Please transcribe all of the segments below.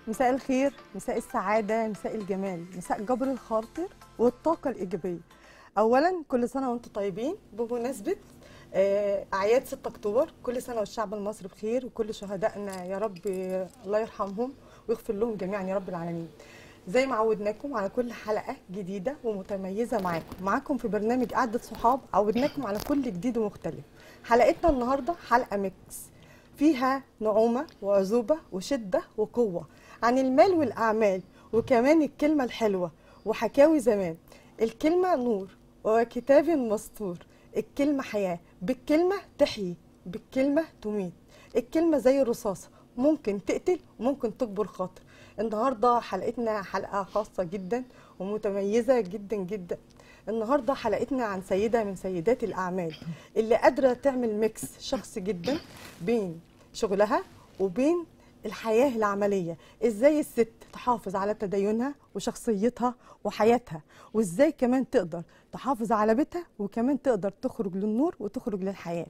مساء الخير مساء السعادة مساء الجمال مساء جبر الخاطر والطاقة الإيجابية أولا كل سنة وأنتم طيبين بمناسبة آه، أعياد 6 أكتوبر كل سنة والشعب المصري بخير وكل شهدائنا يا رب آه، الله يرحمهم ويغفر لهم جميعا يا رب العالمين زي ما عودناكم على كل حلقة جديدة ومتميزة معاكم معاكم في برنامج قعدة صحاب عودناكم على كل جديد ومختلف حلقتنا النهاردة حلقة ميكس فيها نعومة وعزوبة وشدة وقوة عن المال والأعمال وكمان الكلمة الحلوة وحكاوي زمان الكلمة نور وكتاب مسطور الكلمة حياة بالكلمة تحيي بالكلمة تميت الكلمة زي الرصاصة ممكن تقتل وممكن تكبر خاطر النهاردة حلقتنا حلقة خاصة جدا ومتميزة جدا جدا النهاردة حلقتنا عن سيدة من سيدات الأعمال اللي قادرة تعمل ميكس شخصي جدا بين شغلها وبين الحياة العملية ازاي الست تحافظ على تدينها وشخصيتها وحياتها وازاي كمان تقدر تحافظ على بيتها وكمان تقدر تخرج للنور وتخرج للحياة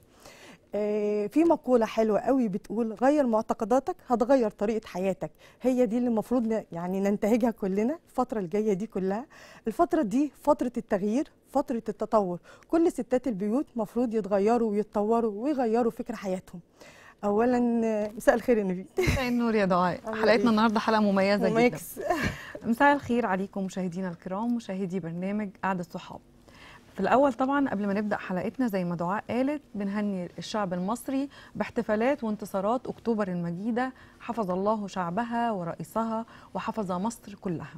آه، في مقولة حلوة قوي بتقول غير معتقداتك هتغير طريقة حياتك هي دي اللي المفروض ن- يعني ننتهجها كلنا الفترة الجاية دي كلها الفترة دي فترة التغيير فترة التطور كل ستات البيوت مفروض يتغيروا ويتطوروا ويغيروا فكر حياتهم اولا آه، مساء الخير يا نبيل مساء النور يا دعاء عاملة حلقتنا إيه؟ النهارده حلقه مميزه جدا وميكس مساء الخير عليكم مشاهدينا الكرام مشاهدي برنامج قعده صحاب في الاول طبعا قبل ما نبدا حلقتنا زي ما دعاء قالت بنهني الشعب المصري باحتفالات وانتصارات اكتوبر المجيده حفظ الله شعبها ورئيسها وحفظ مصر كلها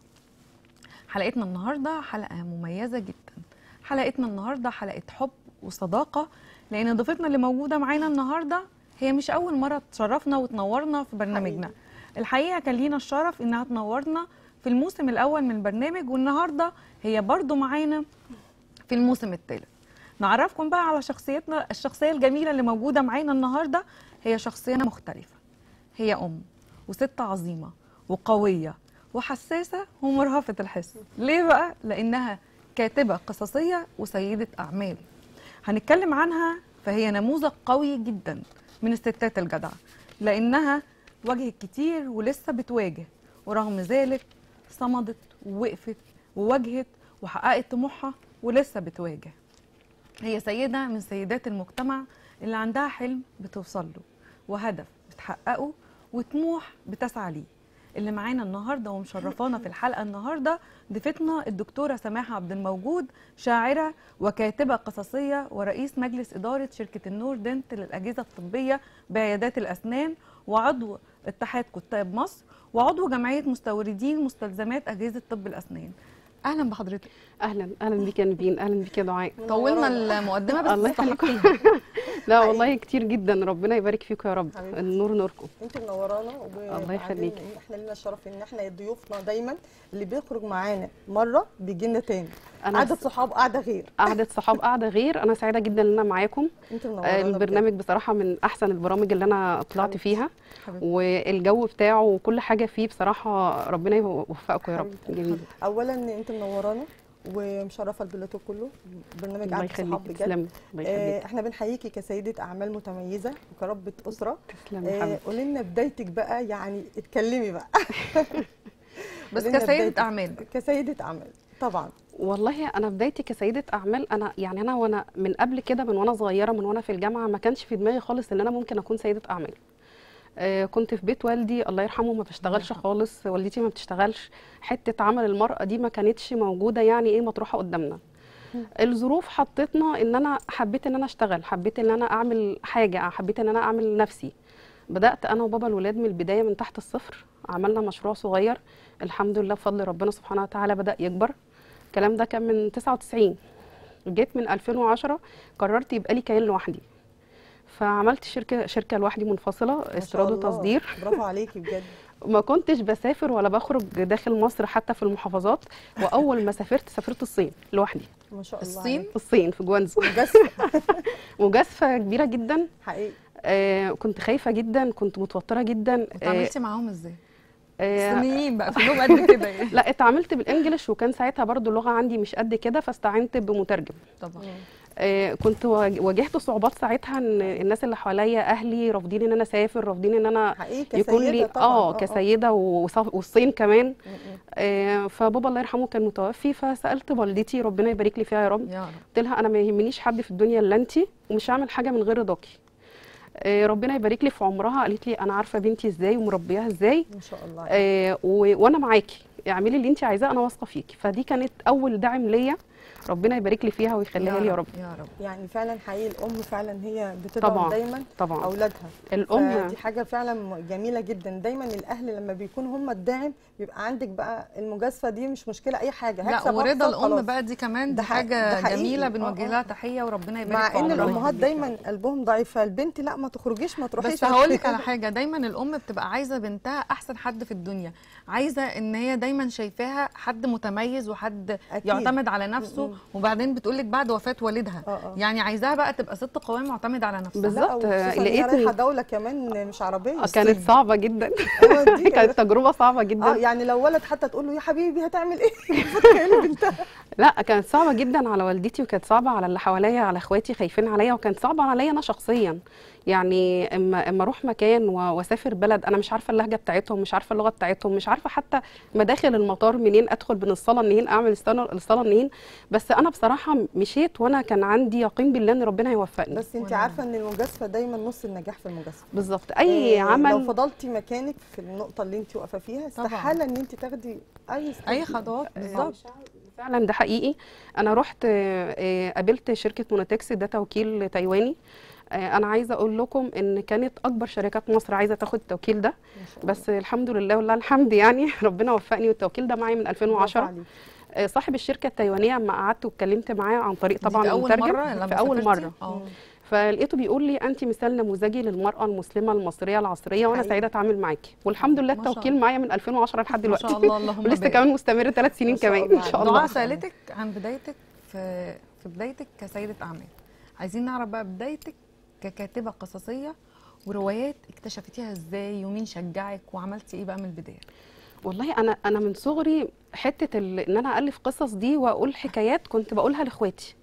حلقتنا النهارده حلقه مميزه جدا حلقتنا النهارده حلقه حب وصداقه لان ضيفتنا اللي موجوده معانا النهارده هي مش اول مره تشرفنا وتنورنا في برنامجنا الحقيقه كان لينا الشرف انها تنورنا في الموسم الاول من البرنامج والنهارده هي برضو معانا في الموسم الثالث نعرفكم بقى على شخصيتنا الشخصيه الجميله اللي موجوده معانا النهارده هي شخصيه مختلفه هي ام وست عظيمه وقويه وحساسه ومرهفه الحس ليه بقى لانها كاتبه قصصيه وسيده اعمال هنتكلم عنها فهي نموذج قوي جدا من الستات الجدعه لانها واجهت كتير ولسه بتواجه ورغم ذلك صمدت ووقفت وواجهت وحققت طموحها ولسه بتواجه هي سيدة من سيدات المجتمع اللي عندها حلم بتوصل له وهدف بتحققه وطموح بتسعى ليه اللي معانا النهارده ومشرفانا في الحلقه النهارده ضيفتنا الدكتوره سماحه عبد الموجود شاعره وكاتبه قصصيه ورئيس مجلس اداره شركه النور دنت للاجهزه الطبيه بعيادات الاسنان وعضو اتحاد كتاب مصر وعضو جمعيه مستوردين مستلزمات اجهزه طب الاسنان اهلا بحضرتك اهلا اهلا بيك يا نبيل اهلا بيك يا دعاء طولنا المقدمه بس الله يخليكم تستحقيها لا والله كتير جدا ربنا يبارك فيكم يا رب حبيبتي. النور نوركم انت منورانا الله يخليك. وبعدين احنا لنا الشرف ان احنا ضيوفنا دايما اللي بيخرج معانا مره بيجي لنا تاني انا قعده صحاب قعده غير قعدة صحاب قاعدة غير أنا سعيدة جدا إن أنا معاكم انت آه، منورانا بجد. البرنامج بصراحة من أحسن البرامج اللي أنا طلعت حبيبتي. فيها حبيبتي. والجو بتاعه وكل حاجة فيه بصراحة ربنا يوفقكم يا رب حبيبتي. جميل اولا انت منورانا ومشرفه البلاتو كله برنامج الله قعده يخليك صحاب بجد تسلمي الله آه، يخليك احنا بنحييكي كسيده اعمال متميزه وكربة اسره تسلمي يا آه، حبيبتي قولي لنا بدايتك بقى يعني اتكلمي بقى بس قولي لنا كسيده بدايتك. اعمال كسيده اعمال طبعا والله انا بدايتي كسيده اعمال انا يعني انا وانا من قبل كده من وانا صغيره من وانا في الجامعه ما كانش في دماغي خالص ان انا ممكن اكون سيده اعمال آه كنت في بيت والدي الله يرحمه ما بيشتغلش خالص والدتي ما بتشتغلش حته عمل المراه دي ما كانتش موجوده يعني ايه مطروحه قدامنا الظروف حطتنا ان انا حبيت ان انا اشتغل حبيت ان انا اعمل حاجه حبيت ان انا اعمل نفسي بدات انا وبابا الولاد من البدايه من تحت الصفر عملنا مشروع صغير الحمد لله بفضل ربنا سبحانه وتعالى بدا يكبر الكلام ده كان من 99 جيت من 2010 قررت يبقى لي كيان لوحدي فعملت شركه شركه لوحدي منفصله ما شاء استيراد الله. وتصدير برافو عليكي بجد ما كنتش بسافر ولا بخرج داخل مصر حتى في المحافظات واول ما سافرت سافرت الصين لوحدي ما شاء الله الصين؟ عليك. في الصين في جوانزو مجازفة مجازفه كبيره جدا حقيقي آه كنت خايفه جدا كنت متوتره جدا آه اتعاملتي معاهم ازاي؟ آه صينيين بقى كلهم قد كده يعني لا اتعاملت بالانجلش وكان ساعتها برضو اللغه عندي مش قد كده فاستعنت بمترجم طبعا آه، كنت واج- واجهت صعوبات ساعتها ان الناس اللي حواليا اهلي رافضين ان انا اسافر رافضين ان انا حقيقي يكون لي كسيدة طبعا اه كسيده وصف- والصين كمان م- م. آه، فبابا الله يرحمه كان متوفي فسالت والدتي ربنا يبارك لي فيها يا رب يا رب قلت لها انا ما يهمنيش حد في الدنيا الا انت ومش هعمل حاجه من غير رضاكي آه، ربنا يبارك لي في عمرها قالت لي انا عارفه بنتي ازاي ومربياها ازاي ما شاء الله آه، و- وانا معاكي اعملي اللي انت عايزاه انا واثقه فيكي فدي كانت اول دعم ليا ربنا يبارك لي فيها ويخليها لي يا رب يا رب يعني فعلا حقيقي الام فعلا هي بتدعم طبعا دايما طبعا اولادها الام دي حاجه فعلا م- جميله جدا دايما الاهل لما بيكونوا هم الداعم بيبقى عندك بقى المجازفه دي مش مشكله اي حاجه لا هكسب ورضا وأخسر الام خلاص. بقى دي كمان ده دي حقيقي- ده حاجه حقيقي. جميله آه، بنوجه آه. لها تحيه وربنا يبارك مع في ان عمرها الامهات ويخليك. دايما قلبهم ضعيف فالبنت لا ما تخرجيش ما تروحيش بس هقول لك على حاجه دايما الام بتبقى عايزه بنتها احسن حد في الدنيا عايزه ان هي دايما شايفاها حد متميز وحد أكيد. يعتمد على نفسه م-م. وبعدين بتقول لك بعد وفاه والدها اه اه يعني عايزاها بقى تبقى ست قويه معتمده على نفسها بالظبط. لا وخصوصاً إن هي لقيتني- رايحه دوله كمان مش عربيه آه، كانت صعبه جدا أيوة دي كانت تجربه صعبه اه جدا يعني لو ولد حتى تقول له يا حبيبي هتعمل ايه فتخيلي بنتها لا كانت صعبه جدا على والدتي وكانت صعبه على اللي حواليا على اخواتي خايفين عليا وكانت صعبه عليا انا شخصيا يعني اما اما اروح مكان و- واسافر بلد انا مش عارفه اللهجه بتاعتهم مش عارفه اللغه بتاعتهم مش عارفه حتى مداخل المطار منين ادخل من الصاله منين اعمل الصاله الصاله منين بس انا بصراحه مشيت وانا كان عندي يقين بالله ان ربنا هيوفقني بس انت وأنا- عارفه ان المجازفه دايما نص النجاح في المجازفه بالظبط اي آه، لو عمل فضلتي مكانك في النقطه اللي انت واقفه فيها طبعاً. استحاله ان انت تاخدي اي اي خطوات بالظبط فعلا ده حقيقي انا رحت آه، آه، قابلت شركه مونوتكس ده توكيل تايواني آه، انا عايزه اقول لكم ان كانت اكبر شركات مصر عايزه تاخد التوكيل ده ما شاء الله. بس الحمد لله والله الحمد يعني ربنا وفقني والتوكيل ده معايا من برافو 2010 عليكي. آه، صاحب الشركه التايوانيه اما قعدت واتكلمت معاه عن طريق دي طبعا في اول المترجم مره لما في اول سافرتي؟ مره اه فلقيته بيقول لي انت مثال نموذجي للمراه المسلمه المصريه العصريه وانا حقيقي. سعيده اتعامل معاكي والحمد لله ما شاء التوكيل الله. معايا من 2010 لحد ما دلوقتي شاء الله اللهم ولسه بارك. كمان مستمر ثلاث سنين ما شاء كمان الله ان شاء دعاء الله سالتك عن بدايتك في في بدايتك كسيده اعمال عايزين نعرف بقى بدايتك ككاتبه قصصيه وروايات اكتشفتيها ازاي ومين شجعك وعملتي ايه بقى من البدايه والله انا انا من صغري حته ال- ان انا الف قصص دي واقول حكايات كنت بقولها لاخواتي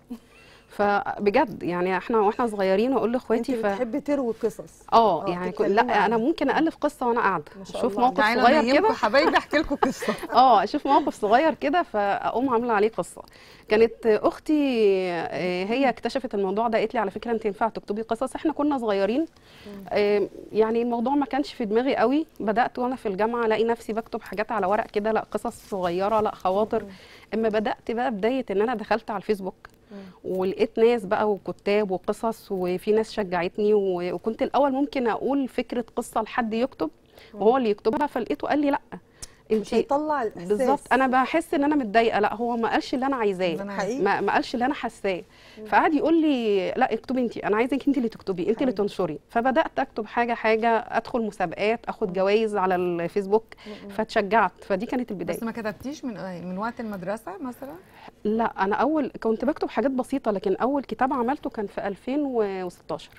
فبجد يعني احنا واحنا صغيرين واقول انت لاخواتي ف بتحبي تروي قصص اه آه، يعني كن- تتكلمي لا انا عنها. ممكن الف قصه وانا قاعده ما شاء اشوف الله موقف تعالوا صغير نيمكم كده حبايبي احكي لكم قصه اه اشوف موقف صغير كده فاقوم عامله عليه قصه كانت اختي آه، هي اكتشفت الموضوع ده قالت لي على فكره انت ينفع تكتبي قصص احنا كنا صغيرين آه، يعني الموضوع ما كانش في دماغي قوي بدات وانا في الجامعه الاقي نفسي بكتب حاجات على ورق كده لا قصص صغيره لا خواطر اما بدات بقى بدايه ان انا دخلت على الفيسبوك ولقيت ناس بقى وكتاب وقصص وفي ناس شجعتني و- وكنت الاول ممكن اقول فكره قصه لحد يكتب وهو اللي يكتبها فلقيته قال لي لا مش انت هيطلع الاحساس بالظبط انا بحس ان انا متضايقه لا هو ما قالش اللي انا عايزاه اللي أنا حقيقي ما ما قالش اللي انا حاساه فقعد يقول لي لا اكتبي انت انا عايزك انت اللي تكتبي انت اللي حقيقي. تنشري فبدات اكتب حاجه حاجه ادخل مسابقات اخد جوائز على الفيسبوك فتشجعت فدي كانت البدايه بس ما كتبتيش من من وقت المدرسه مثلا لا انا اول كنت بكتب حاجات بسيطه لكن اول كتاب عملته كان في 2016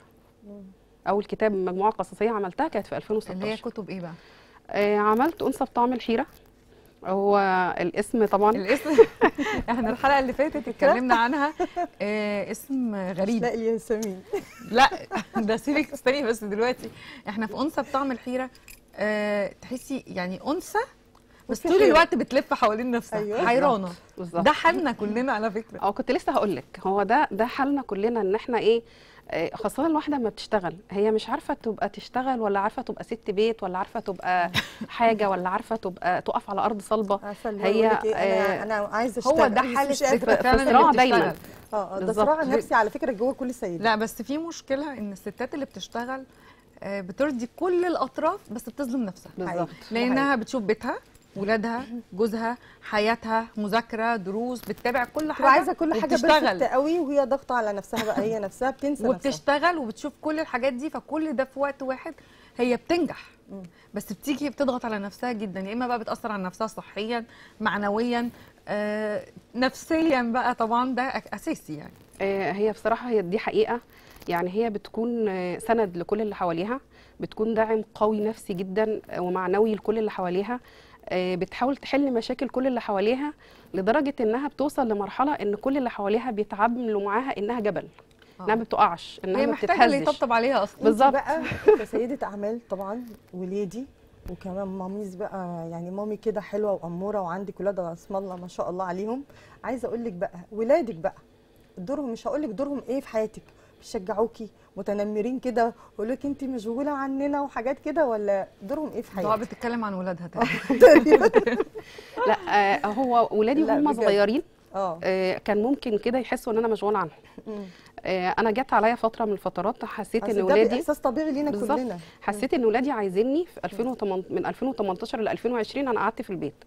اول كتاب مجموعه قصصيه عملتها كانت في اللي هي 2016 كتب ايه بقى آه عملت انثى بطعم الحيره هو الاسم طبعا الاسم احنا الحلقه اللي فاتت اتكلمنا عنها آه اسم غريب لا الياسمين لا ده سيبك استني بس دلوقتي احنا في انثى بطعم الحيره أه تحسي يعني انثى بس وفي طول حيرة. الوقت بتلف حوالين نفسها أيوة. حيرانه بالظبط ده حالنا كلنا على فكره اه كنت لسه هقول لك هو ده ده حالنا كلنا ان احنا ايه آه، خاصة الواحدة لما بتشتغل هي مش عارفة تبقى تشتغل ولا عارفة تبقى ست بيت ولا عارفة تبقى حاجة ولا عارفة تبقى تقف على أرض صلبة عارفه اللي هي، هي إيه آه، انا انا عايزه هو اشتغل ده بس حال مش الست قادرة. فعلا صراع اللي دايما. بتشتغل اه اه ده بالظبط. صراع نفسي على فكره جوه كل سيده لا بس في مشكله ان الستات اللي بتشتغل آه، بترضي كل الاطراف بس بتظلم نفسها بالظبط لانها بتشوف بيتها ولادها جوزها حياتها مذاكره دروس بتتابع كل حاجه بتبقى عايزه كل حاجه وبتشتغل. بيرفكت قوي وهي ضاغطه على نفسها بقى هي نفسها بتنسى نفسها وبتشتغل وبتشوف كل الحاجات دي فكل ده في وقت واحد هي بتنجح مم. بس بتيجي بتضغط على نفسها جدا يا اما بقى بتاثر على نفسها صحيا معنويا آه، نفسيا بقى طبعا ده أك- اساسي يعني آه، هي بصراحة هي دي حقيقة يعني هي بتكون آه، سند لكل اللي حواليها بتكون داعم قوي نفسي جدا آه، ومعنوي لكل اللي حواليها آه، بتحاول تحل مشاكل كل اللي حواليها لدرجه انها بتوصل لمرحله ان كل اللي حواليها بيتعاملوا معاها انها جبل انها ما بتقعش انها هي ما محتاجه اللي بتتهزش يطبطب عليها اصلا بالظبط. بقى كسيدة أعمال طبعا ولادي وكمان ماميز بقى يعني مامي كده حلوة وأمورة وعندك ولاد اسم الله ما شاء الله عليهم عايزة أقول لك بقى ولادك بقى دورهم مش هقول لك دورهم إيه في حياتك بيشجعوكي متنمرين كده ويقولوا لك أنت مشغولة عننا وحاجات كده ولا دورهم إيه في دعاء حياتك؟ بتتكلم عن ولادها تقريبا لا آه، هو ولادي لا، هم بجد. صغيرين اه آه، كان ممكن كده يحسوا ان انا مشغوله عنهم مم. آه، انا جت عليا فتره من الفترات حسيت أصل ان ده ولادي إحساس طبيعي لينا بالظبط. كلنا حسيت ان ولادي عايزيني في 2008 من 2018 ل 2020 انا قعدت في البيت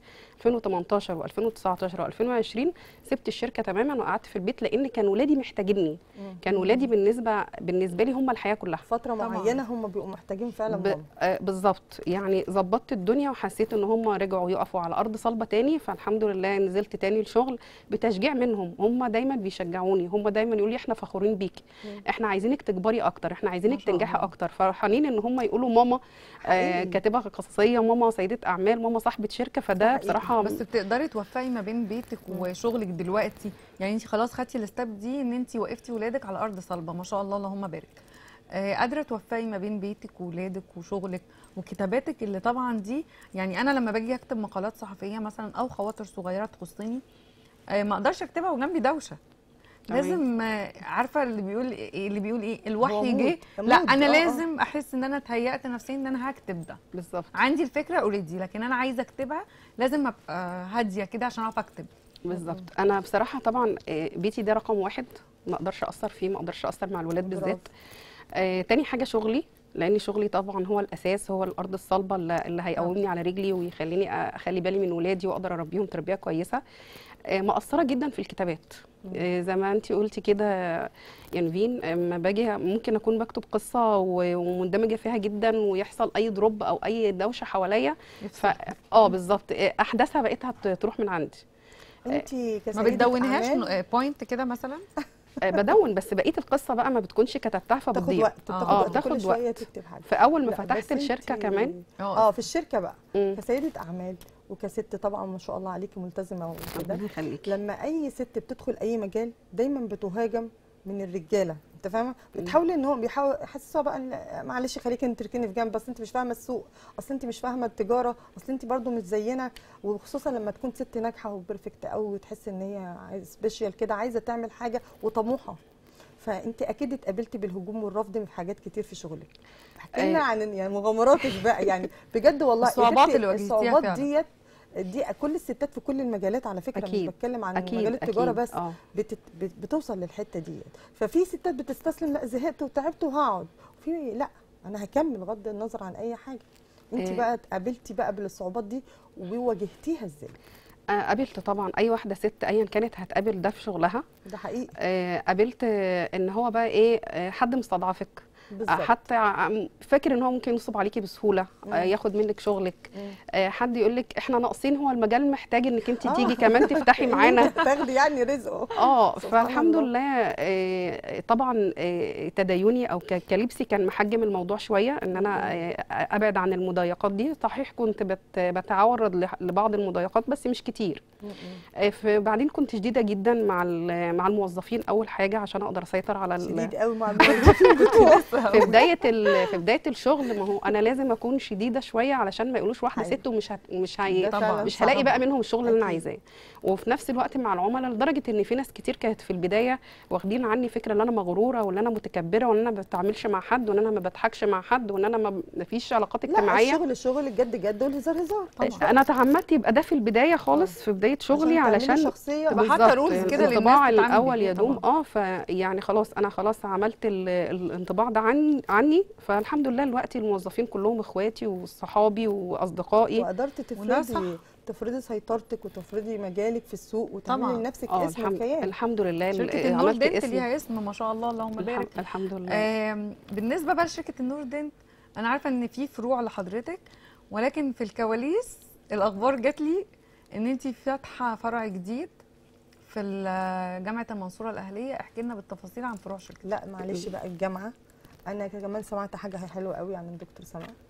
2018 و2019 و2020 سبت الشركه تماما وقعدت في البيت لان كان ولادي محتاجيني مم. كان ولادي بالنسبه بالنسبه لي هم الحياه كلها فترة طبعاً. معينة هم بيبقوا محتاجين فعلا ب... ماما آه بالظبط يعني ظبطت الدنيا وحسيت ان هم رجعوا يقفوا على ارض صلبه تاني فالحمد لله نزلت تاني الشغل بتشجيع منهم هم دايما بيشجعوني هم دايما يقولوا لي احنا فخورين بيكي مم. احنا عايزينك تكبري اكتر احنا ما عايزينك شاء تنجحي الله. اكتر فرحانين ان هم يقولوا ماما آه حقيقي. كاتبه قصصيه ماما سيده اعمال ماما صاحبه شركه فده حقيقي. بصراحه بس بتقدري توفقي ما بين بيتك وشغلك دلوقتي يعني انت خلاص خدتي الستاب دي ان انت وقفتي ولادك على ارض صلبه ما شاء الله اللهم بارك آه، قادره توفقي ما بين بيتك وولادك وشغلك وكتاباتك اللي طبعا دي يعني انا لما باجي اكتب مقالات صحفيه مثلا او خواطر صغيره تخصني آه، ما اقدرش اكتبها وجنبي دوشه تمام. لازم آه، عارفه اللي بيقول إيه اللي بيقول ايه هو الوحي مود. جه مود. لا انا آه، آه. لازم احس ان انا اتهيأت نفسيا ان انا هكتب ده بالظبط عندي الفكره اوريدي لكن انا عايزه اكتبها لازم ابقى هاديه كده عشان اعرف اكتب بالظبط انا بصراحه طبعا آه، بيتي ده رقم واحد ما اقدرش ااثر فيه ما اقدرش ااثر مع الولاد برافو. بالذات آه، تاني حاجه شغلي لان شغلي طبعا هو الاساس هو الارض الصلبه اللي اللي هيقومني على رجلي ويخليني اخلي بالي من ولادي واقدر اربيهم تربيه كويسه آه، مقصره جدا في الكتابات آه، زي ما انت قلتي كده يعني فين اما باجي ممكن اكون بكتب قصه و- ومندمجه فيها جدا ويحصل اي دروب او اي دوشه حواليا ف اه بالظبط آه، احداثها بقيت هت- تروح من عندي انت ما كسيدة بتدونيهاش أعمال بوينت كده مثلا آه، بدون بس بقيه القصه بقى ما بتكونش كتبتها تاخد فبتضيع وقت آه. بتاخد آه، وقت تاخد كل شويه وقت. تكتب حاجه فاول ما لا، فتحت بس الشركه انتي- كمان اه في الشركه بقى مم. كسيده اعمال وكست طبعا ما شاء الله عليكي ملتزمه وكده ربنا يخليكي لما اي ست بتدخل اي مجال دايما بتهاجم من الرجاله انت فاهمه بتحاولي ان هو بيحاول يحسسوها بقى ان معلش خليكي انت تركني في جنب بس انت مش فاهمه السوق اصل انت مش فاهمه التجاره اصل انت برضو مش زينا وخصوصا لما تكون ست ناجحه وبرفكت قوي وتحس ان هي سبيشال كده عايزه تعمل حاجه وطموحه فانت اكيد اتقابلتي بالهجوم والرفض من حاجات كتير في شغلك احكي لنا آه. عن يعني مغامراتك بقى يعني بجد والله الصعوبات الحتة- اللي واجهتيها الصعوبات فعلا. ديت دي كل الستات في كل المجالات على فكره أكيد. مش بتكلم عن اكيد مجال التجاره أكيد. بس اه بتت... بت- بتوصل للحته ديت ففي ستات بتستسلم لا زهقت وتعبت وهقعد وفي لا انا هكمل بغض النظر عن اي حاجه انت إيه. بقى اتقابلتي بقى بالصعوبات دي وواجهتيها ازاي آه، قابلت طبعا اي واحده ست ايا كانت هتقابل ده في شغلها ده حقيقي آه، قابلت آه، ان هو بقى ايه آه، حد مستضعفك آه، بالظبط حتى ع- فاكر ان هو ممكن ينصب عليكي بسهوله آه، مم. ياخد منك شغلك مم. آه، حد يقول لك احنا ناقصين هو المجال محتاج انك انت آه. تيجي كمان تفتحي معانا تاخدي يعني رزقه اه سبحان فالحمد الله. لله آه، طبعا آه، تديني او ك- كلبسي كان محجم الموضوع شويه ان انا آه، ابعد عن المضايقات دي صحيح كنت بت بتعرض لح- لبعض المضايقات بس مش كتير آه، فبعدين كنت شديده جدا مع ال- مع الموظفين اول حاجه عشان اقدر اسيطر على ال- شديد قوي مع الموظفين في بدايه ال- في بدايه الشغل ما هو انا لازم اكون شديده شويه علشان ما يقولوش واحده حقيقي. ست ومش هت مش هي ده طبعاً. فعلاً مش صح. هلاقي بقى منهم الشغل اللي انا أكيد. عايزاه وفي نفس الوقت مع العملاء لدرجه ان في ناس كتير كانت في البدايه واخدين عني فكره ان انا مغروره وان انا متكبره وان انا ما بتعاملش مع حد وان انا ما بضحكش مع حد وان انا ما ما فيش علاقات لا اجتماعيه الشغل شغل الجد جد والهزار هزار طبعا انا تعمدت يبقى ده في البدايه خالص في بدايه شغلي تعملي علشان شخصيه تبقى بقى. حاطة بالظبط. rules كده للناس الانطباع تتعامل الاول بيه يدوم طبعاً. اه فيعني خلاص انا خلاص عملت ال- الانطباع ده عن عني فالحمد لله دلوقتي الموظفين كلهم اخواتي وصحابي واصدقائي وقدرت وده صح. تفرضي تفرضي سيطرتك وتفرضي مجالك في السوق وتعملي طبعاً. لنفسك اه اسم الحمد, وكيان الحمد لله شركه ال- النور عملت دنت اسم ليها اسم ما شاء الله اللهم بارك الحمد, الحمد لله آم، بالنسبه بقى لشركه النور دنت انا عارفه ان في فروع لحضرتك ولكن في الكواليس الاخبار جات لي ان انت فاتحه فرع جديد في ال- جامعه المنصوره الاهليه احكي لنا بالتفاصيل عن فروع شركتك لا معلش بقى الجامعه انا كمان سمعت حاجه حلوه قوي عن الدكتور سماح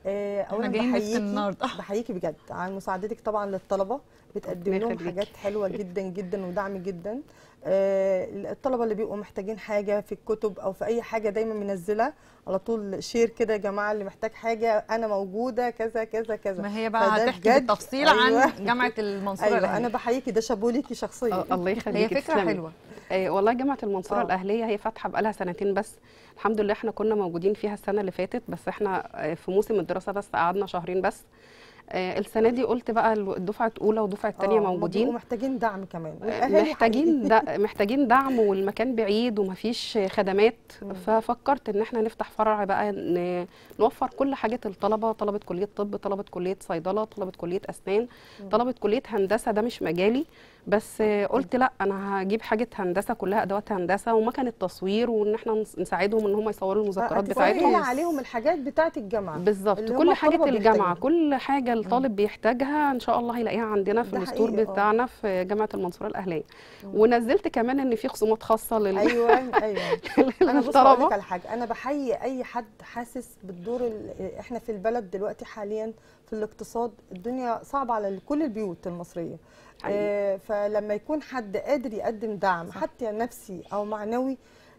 آه، احنا اولا جايين نفتن بحييكي النهارده بحييكي بجد عن مساعدتك طبعا للطلبه بتقدم ربنا لهم يخليكي. حاجات حلوه جدا جدا ودعم جدا آه، الطلبه اللي بيبقوا محتاجين حاجه في الكتب او في اي حاجه دايما منزله على طول شير كده يا جماعه اللي محتاج حاجه انا موجوده كذا كذا كذا ما هي بقى فده هتحكي بجد- بالتفصيل أيوة. عن جامعه المنصوره ايوه الأهلية. انا بحييكي ده شابوه ليكي شخصيا آه، الله هي يخليكي فكره تسلمي. حلوه آه، والله جامعة المنصورة آه. الأهلية هي فاتحة بقالها سنتين بس الحمد لله احنا كنا موجودين فيها السنة اللي فاتت بس احنا آه، في موسم الدراسة بس قعدنا شهرين بس آه، السنة دي قلت بقى الدفعة الأولى والدفعة الثانية آه، هما موجودين بيبقوا محتاجين دعم كمان آه، والأهالي محتاجين حقيقي. دا محتاجين دعم والمكان بعيد ومفيش خدمات مم. ففكرت ان احنا نفتح فرع بقى ن- نوفر كل حاجة الطلبة طلبة كلية طب طلبة كلية صيدلة طلبة كلية أسنان مم. طلبة كلية هندسة ده مش مجالي بس آه، قلت لا انا هجيب حاجة هندسة كلها ادوات هندسة ومكن التصوير وان احنا نس- نساعدهم ان هم يصوروا المذكرات هتسهلي بتاعتهم عليهم الحاجات بتاعت الجامعه بالظبط اللي هم كل حاجة الطلبة الجامعة بيحتاجوها. كل حاجة الطالب بيحتاجها ان شاء الله هيلاقيها عندنا في ده الستور حقيقي، آه. بتاعنا في جامعة المنصورة الأهلية مم. ونزلت كمان ان في خصومات خاصة لل... ايوه ايوه انا بص اقول لك للطلبة على حاجه انا بحيي اي حد حاسس بالدور ال- احنا في البلد دلوقتي حاليا في الاقتصاد الدنيا صعبه على كل البيوت المصريه حقيقي. آه فلما يكون حد قادر يقدم دعم صح. حتى نفسي او معنوي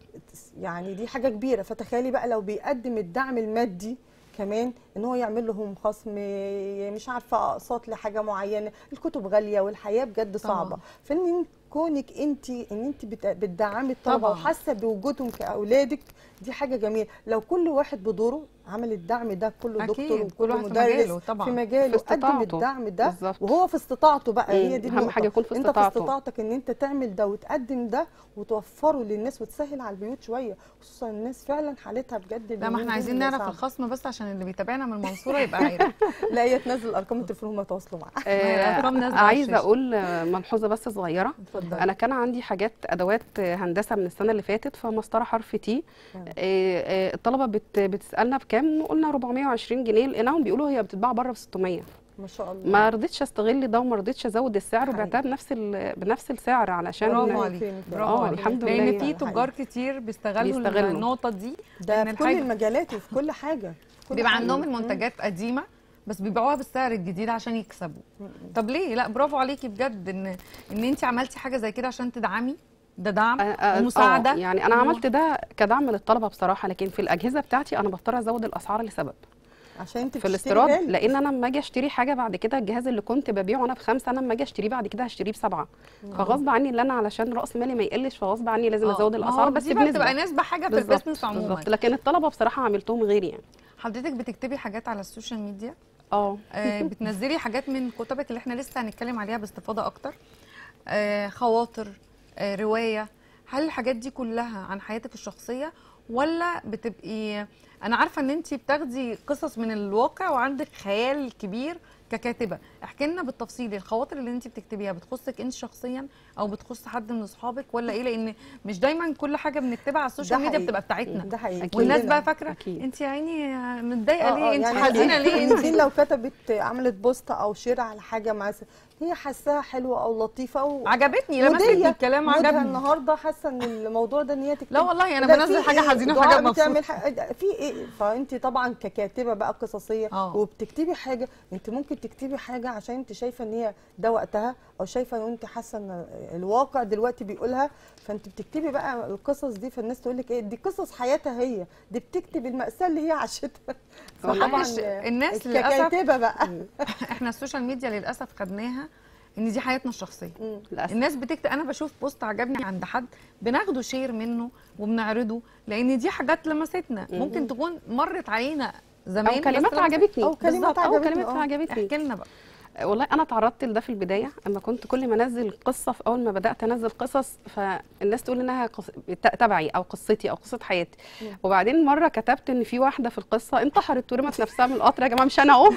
يعني دي حاجه كبيره فتخيلي بقى لو بيقدم الدعم المادي كمان ان هو يعمل لهم خصم مش عارفه اقساط لحاجه معينه الكتب غاليه والحياه بجد طبعاً. صعبه فان كونك انت ان انت بت- بتدعمي الطلبه طبعاً. وحاسه بوجودهم كاولادك دي حاجه جميله لو كل واحد بدوره عمل الدعم ده كله أكيد، دكتور كل وكل واحد في مدرس مجاله طبعاً. في مجاله في قدم استطاعته. الدعم ده بالظبط. وهو في استطاعته بقى مم. هي دي أهم النقطة. حاجة يكون في انت في استطاعته. استطاعتك ان انت تعمل ده وتقدم ده وتوفره للناس وتسهل على البيوت شويه خصوصا الناس فعلا حالتها بجد لا ما اليومين احنا دول عايزين نعرف صعبة. الخصم بس عشان اللي بيتابعنا من المنصوره يبقى عارف لا هي تنزل ارقام التليفون هم يتواصلوا معاها آه، الأرقام نازلة على عايزة الشاشة. اقول آه، ملحوظة بس صغيرة اتفضل انا كان عندي حاجات ادوات هندسه من السنه اللي فاتت فمسطره حرف تي مم. الطلبه بت بتسالنا بكام قلنا 420 جنيه لقيناهم بيقولوا هي بتتباع بره ب 600 ما شاء الله ما رضيتش استغل ده وما رضيتش ازود السعر حقيقي. وبعتها بنفس ال- بنفس السعر علشان برافو الله عليك يكرمك. برافو آه، عليك الحمد لان لله. في تجار كتير بيستغلوا, بيستغلوا. النقطه دي ده إن في كل الحاجة- المجالات وفي كل حاجه في كل بيبقى حاجة. عندهم مم. المنتجات قديمه بس بيبيعوها بالسعر الجديد عشان يكسبوا مم. طب ليه لا برافو عليكي بجد ان ان انت عملتي حاجه زي كده عشان تدعمي ده دعم آه، آه، ومساعده آه، يعني انا و- عملت ده كدعم للطلبه بصراحه لكن في الاجهزه بتاعتي انا بضطر ازود الاسعار لسبب عشان انت في بتشتري الاستيراد غالي. لان انا لما اجي اشتري حاجه بعد كده الجهاز اللي كنت ببيعه انا بخمسه انا لما اجي اشتريه بعد كده هشتريه بسبعه فغصب عني اللي انا علشان راس مالي ما يقلش فغصب عني لازم آه، ازود ما هو الاسعار بس دي بقى بنسبه بتبقى نسبه حاجه في بالظبط، البيزنس عموما بالظبط لكن الطلبه بصراحه عملتهم غيري يعني حضرتك بتكتبي حاجات على السوشيال ميديا اه آه، بتنزلي حاجات من كتبك اللي احنا لسه هنتكلم عليها باستفاضه اكتر آه، خواطر آه، روايه هل الحاجات دي كلها عن حياتك الشخصيه ولا بتبقي انا عارفه ان انت بتاخدي قصص من الواقع وعندك خيال كبير ككاتبه احكي لنا بالتفصيل الخواطر اللي انت بتكتبيها بتخصك انت شخصيا او بتخص حد من اصحابك ولا ايه لان مش دايما كل حاجه بنكتبها على السوشيال ميديا حقيقي. بتبقى بتاعتنا ده حقيقي أكيد. والناس كلنا. بقى فاكره أكيد. انت يا عيني متضايقه آه، آه، ليه انت يعني حزينه أكيد. ليه انت يمكن لو كتبت عملت بوست او شير على حاجه مع س- هي حاساها حلوه او لطيفه و... عجبتني لمست ودية الكلام مودها عجبني النهارده حاسه ان الموضوع ده ان هي تكتب لا والله انا لا، بنزل في حاجه إيه؟ حزينه دعاء وحاجه مبسوطه بتعمل حاجة في ايه فانت طبعا ككاتبه بقى قصصيه آه. وبتكتبي حاجه انت ممكن تكتبي حاجه عشان انت شايفه ان هي ده وقتها او شايفه ان انت حاسه ان الواقع دلوقتي بيقولها فانت بتكتبي بقى القصص دي فالناس تقول لك ايه دي قصص حياتها هي دي بتكتب المأساة اللي هي عاشتها معلش، الناس للأسف ككاتبه بقى احنا السوشيال ميديا للاسف خدناها ان دي حياتنا الشخصيه مم. للاسف الناس بتكتب انا بشوف بوست عجبني عند حد بناخده شير منه وبنعرضه لان دي حاجات لمستنا مم. ممكن تكون مرت علينا زمان او بس كلمات لمست- عجبتني أو كلمات بالظبط، او عجبتني، كلمات آه. عجبتني احكي لنا بقى والله انا تعرضت لده في البدايه اما كنت كل ما انزل قصه في اول ما بدات انزل قصص فالناس تقول انها قص... ت- تبعي او قصتي او قصه حياتي مم. وبعدين مره كتبت ان في واحده في القصه انتحرت ورمت نفسها من القطر يا جماعه مش انا اهو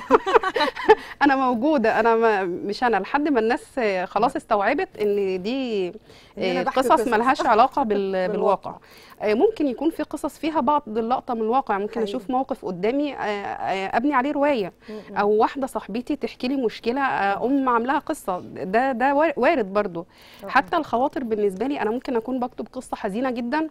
انا موجوده انا ما مش انا لحد ما الناس خلاص استوعبت ان دي إن أنا بحكي قصص قصص. ملهاش علاقه بال... بالواقع. بالواقع آه، ممكن يكون في قصص فيها بعض اللقطه من الواقع ممكن حقيقي. اشوف موقف قدامي آه، آه، ابني عليه روايه مم. او واحده صاحبتي تحكي لي مشكله آه، ام عاملاها قصه ده ده وار- وارد برضو آه. حتى الخواطر بالنسبه لي انا ممكن اكون بكتب قصه حزينه جدا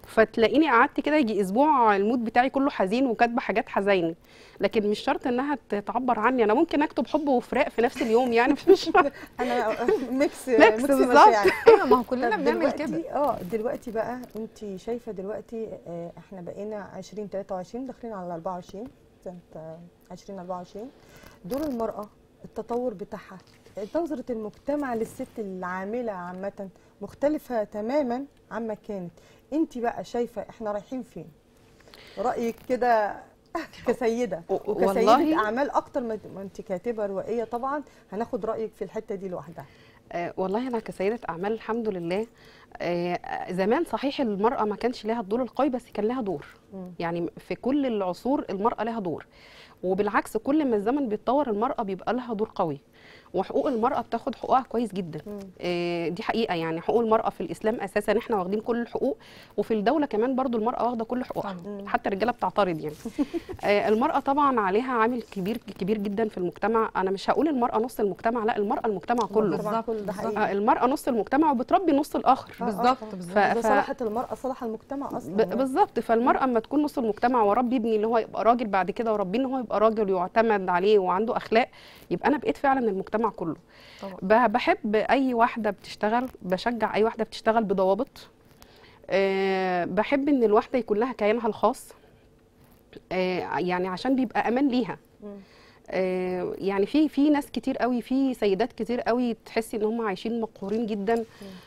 فتلاقيني قعدت كده يجي اسبوع المود بتاعي كله حزين وكاتبه حاجات حزينه لكن مش شرط انها ت- تعبر عني انا ممكن اكتب حب وفراق في نفس اليوم يعني مش شرط انا ميكس ميكس بالظبط. مشاعر. ايوه ما هو كلنا طب بنعمل دلوقتي- كده اه دلوقتي بقى انت شايفه دلوقتي آه، احنا بقينا 20 23 داخلين على 24 سنه آه، 20 24 دور المراه التطور بتاعها نظره المجتمع للست العامله عامه مختلفه تماما عما كانت انت بقى شايفه احنا رايحين فين رايك كده كسيده و- وكسيده والله- اعمال اكتر ما ما انت كاتبه روائيه طبعا هناخد رايك في الحته دي لوحدها آه، والله انا كسيده اعمال الحمد لله آه، زمان صحيح المراه ما كانش لها الدور القوي بس كان لها دور مم. يعني في كل العصور المراه لها دور وبالعكس كل ما الزمن بيتطور المراه بيبقى لها دور قوي وحقوق المراه بتاخد حقوقها كويس جدا مم. آه، دي حقيقه يعني حقوق المراه في الاسلام اساسا احنا واخدين كل الحقوق وفي الدوله كمان برضو المراه واخده كل حقوقها طبعاً. حتى الرجاله بتعترض يعني آه، المراه طبعا عليها عامل كبير كبير جدا في المجتمع انا مش هقول المراه نص المجتمع لا المراه المجتمع كله طبعاً كل ده بالظبط. حقيقي آه، المرأة نص المجتمع وبتربي نص الآخر آه، آه، بالظبط، آه. بالظبط. ف- إذا ف- صلحت المرأة صلح المجتمع أصلا ب- بالظبط فالمرأة اما تكون نص المجتمع وربي ابني اللي هو يبقى راجل بعد كده وربيه ان هو يبقى راجل ويعتمد عليه وعنده أخلاق يبقى أنا بقيت فعلا المجتمع كله طبعا ب- بحب أي واحدة بتشتغل بشجع أي واحدة بتشتغل بضوابط أه بحب إن الواحدة يكون لها كيانها الخاص أه يعني عشان بيبقى أمان ليها مم. آه، يعني في في ناس كتير قوي في سيدات كتير قوي تحسي ان هم عايشين مقهورين جدا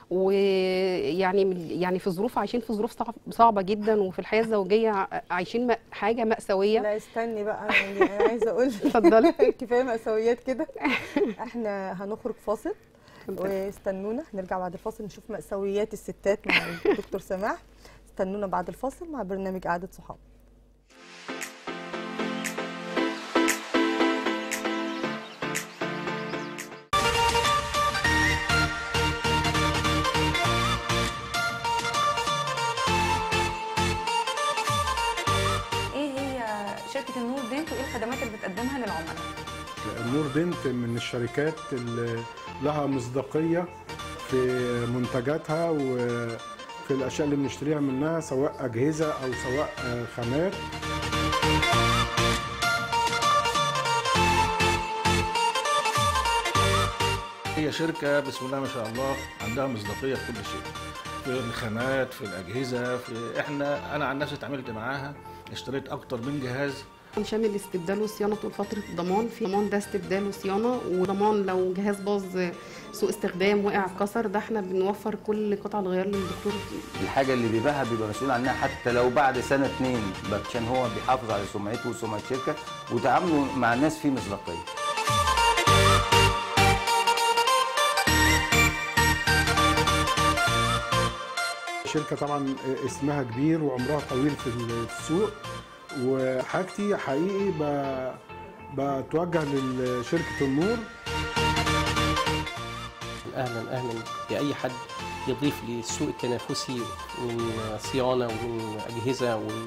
ويعني يعني في ظروف عايشين في ظروف صعب صعبه جدا وفي الحياه الزوجيه ع- عايشين م- حاجه مأساويه لا استني بقى يعني أنا عايزة أقول اتفضلي كفاية مأساويات كده إحنا هنخرج فاصل واستنونا نرجع بعد الفاصل نشوف مأساويات الستات مع الدكتور سماح استنونا بعد الفاصل مع برنامج قعدة صحاب ايه هي شركه النور دينت وايه الخدمات اللي بتقدمها للعملاء النور دنت من الشركات اللي لها مصداقية في منتجاتها وفي الأشياء اللي بنشتريها منها سواء أجهزة أو سواء آه، خامات هي شركة بسم الله ما شاء الله عندها مصداقية في كل شيء في الخامات في الأجهزة في إحنا أنا عن نفسي اتعاملت معاها اشتريت أكتر من جهاز شامل استبدال وصيانه طول فتره الضمان في ضمان ده استبدال وصيانه وضمان لو جهاز باظ سوء استخدام وقع اتكسر ده احنا بنوفر كل قطع الغيار للدكتور الحاجة اللي بيبيعها بيبقى مسؤول عنها حتى لو بعد سنة اتنين عشان هو بيحافظ على سمعته وسمعة الشركة وتعامله مع الناس فيه مصداقية شركة طبعا اسمها كبير وعمرها طويل في السوق وحاجتي حقيقي ب- بتوجه لشركة النور اهلا اهلا باي حد يضيف للسوق التنافسي من صيانه ومن اجهزه و...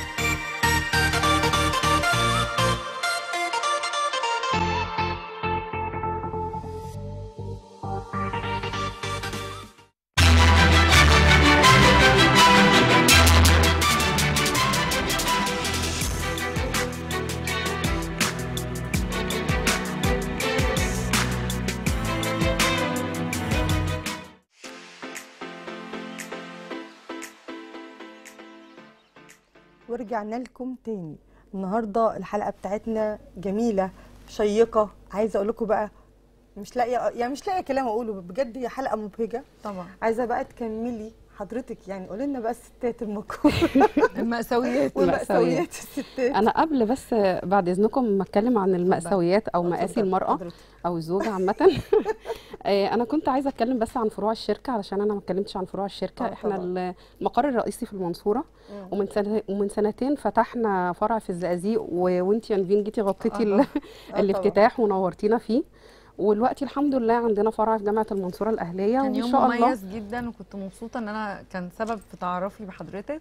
ورجعنا لكم تاني النهارده الحلقه بتاعتنا جميله شيقه عايزه اقول لكم بقى مش لاقيه يعني مش لاقيه كلام اقوله بجد هي حلقه مبهجه طبعا عايزه بقى تكملي حضرتك يعني قولي لنا بقى الستات المكروه المأساويات ومأساويات الستات انا قبل بس بعد اذنكم ما اتكلم عن المأساويات او اتفضل مآسي المرأة حضرتك. او الزوجة عامة آه، انا كنت عايزة اتكلم بس عن فروع الشركة علشان انا ما اتكلمتش عن فروع الشركة آه، احنا طبعاً. المقر الرئيسي في المنصورة مم. ومن سنة ومن سنتين فتحنا فرع في الزقازيق و- وانتي يا نيفين جيتي غطيتي ال- آه، الافتتاح ونورتينا فيه ودلوقتي الحمد لله عندنا فرع في جامعة المنصورة الأهلية كان وإن يوم شاء الله مميز جدا وكنت مبسوطه ان انا كان سبب في تعرفي بحضرتك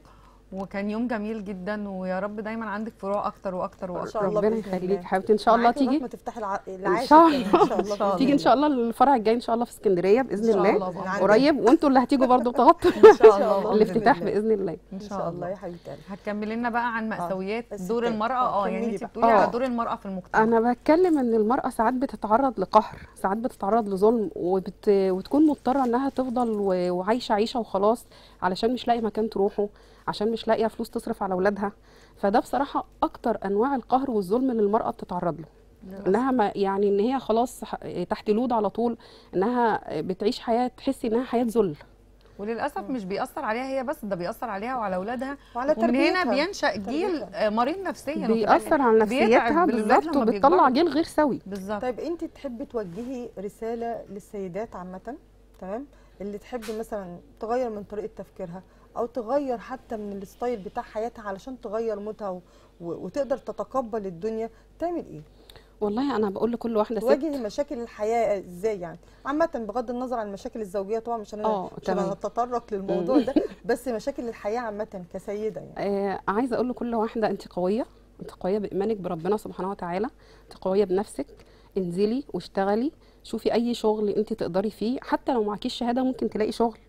وكان يوم جميل جدا ويا رب دايما عندك فروع اكتر واكتر ما واكتر شاء الله ربنا بإذن يخليك الله. حبيبتي ان شاء الله معاكي لغاية تيجي ما تفتحي الع... العاشر شاء كمان ان شاء الله شاء بإذن تيجي ان شاء الله الفرع الجاي ان شاء الله في اسكندريه باذن إن شاء الله الله بإذن الله. قريب وانتوا اللي هتيجوا برضو تغطوا ان شاء الله الله. الافتتاح بإذن باذن الله ان ان شاء شاء الله الله يا حبيبه قلبي هتكملي لنا بقى عن مأساويات الستات. دور المرأة آه، اه يعني كملي انت بقى. بتقولي آه. على دور المرأة في المجتمع انا بتكلم ان المراه ساعات بتتعرض لقهر ساعات بتتعرض لظلم وبت... وتكون مضطره انها تفضل و... وعايشه عيشه وخلاص علشان مش لاقي مكان تروحه عشان مش لاقيه فلوس تصرف على اولادها فده بصراحه اكتر انواع القهر والظلم اللي المراه بتتعرض له انها ما يعني ان هي خلاص ح- تحت لود على طول انها بتعيش حياه تحسي انها حياه ذل وللاسف مش بيأثر عليها هي بس ده بيأثر عليها وعلى اولادها وعلى ومن هنا تربيتها. بينشأ جيل تربيتها. آه، مريض نفسيا بيأثر على بيتعب نفسيتها بالولاد بالظبط لما وبتطلع بيكبروا. جيل غير سوي بالظبط طيب انت تحبي توجهي رساله للسيدات عامه تمام اللي تحب مثلا تغير من طريقه تفكيرها او تغير حتى من الستايل بتاع حياتها علشان تغير مودها و... و... وتقدر تتقبل الدنيا تعمل ايه والله انا بقول لكل واحده ست تواجهي مشاكل الحياه ازاي يعني عامه بغض النظر عن المشاكل الزوجيه طبعا مش انا اه مش تمام هنتطرق للموضوع ده بس مشاكل الحياه عامه كسيده يعني آه عايزه اقول لكل واحده انت قويه انت قويه بايمانك بربنا سبحانه وتعالى انت قويه بنفسك انزلي واشتغلي شوفي اي شغل انت تقدري فيه حتى لو معكيش شهاده ممكن تلاقي شغل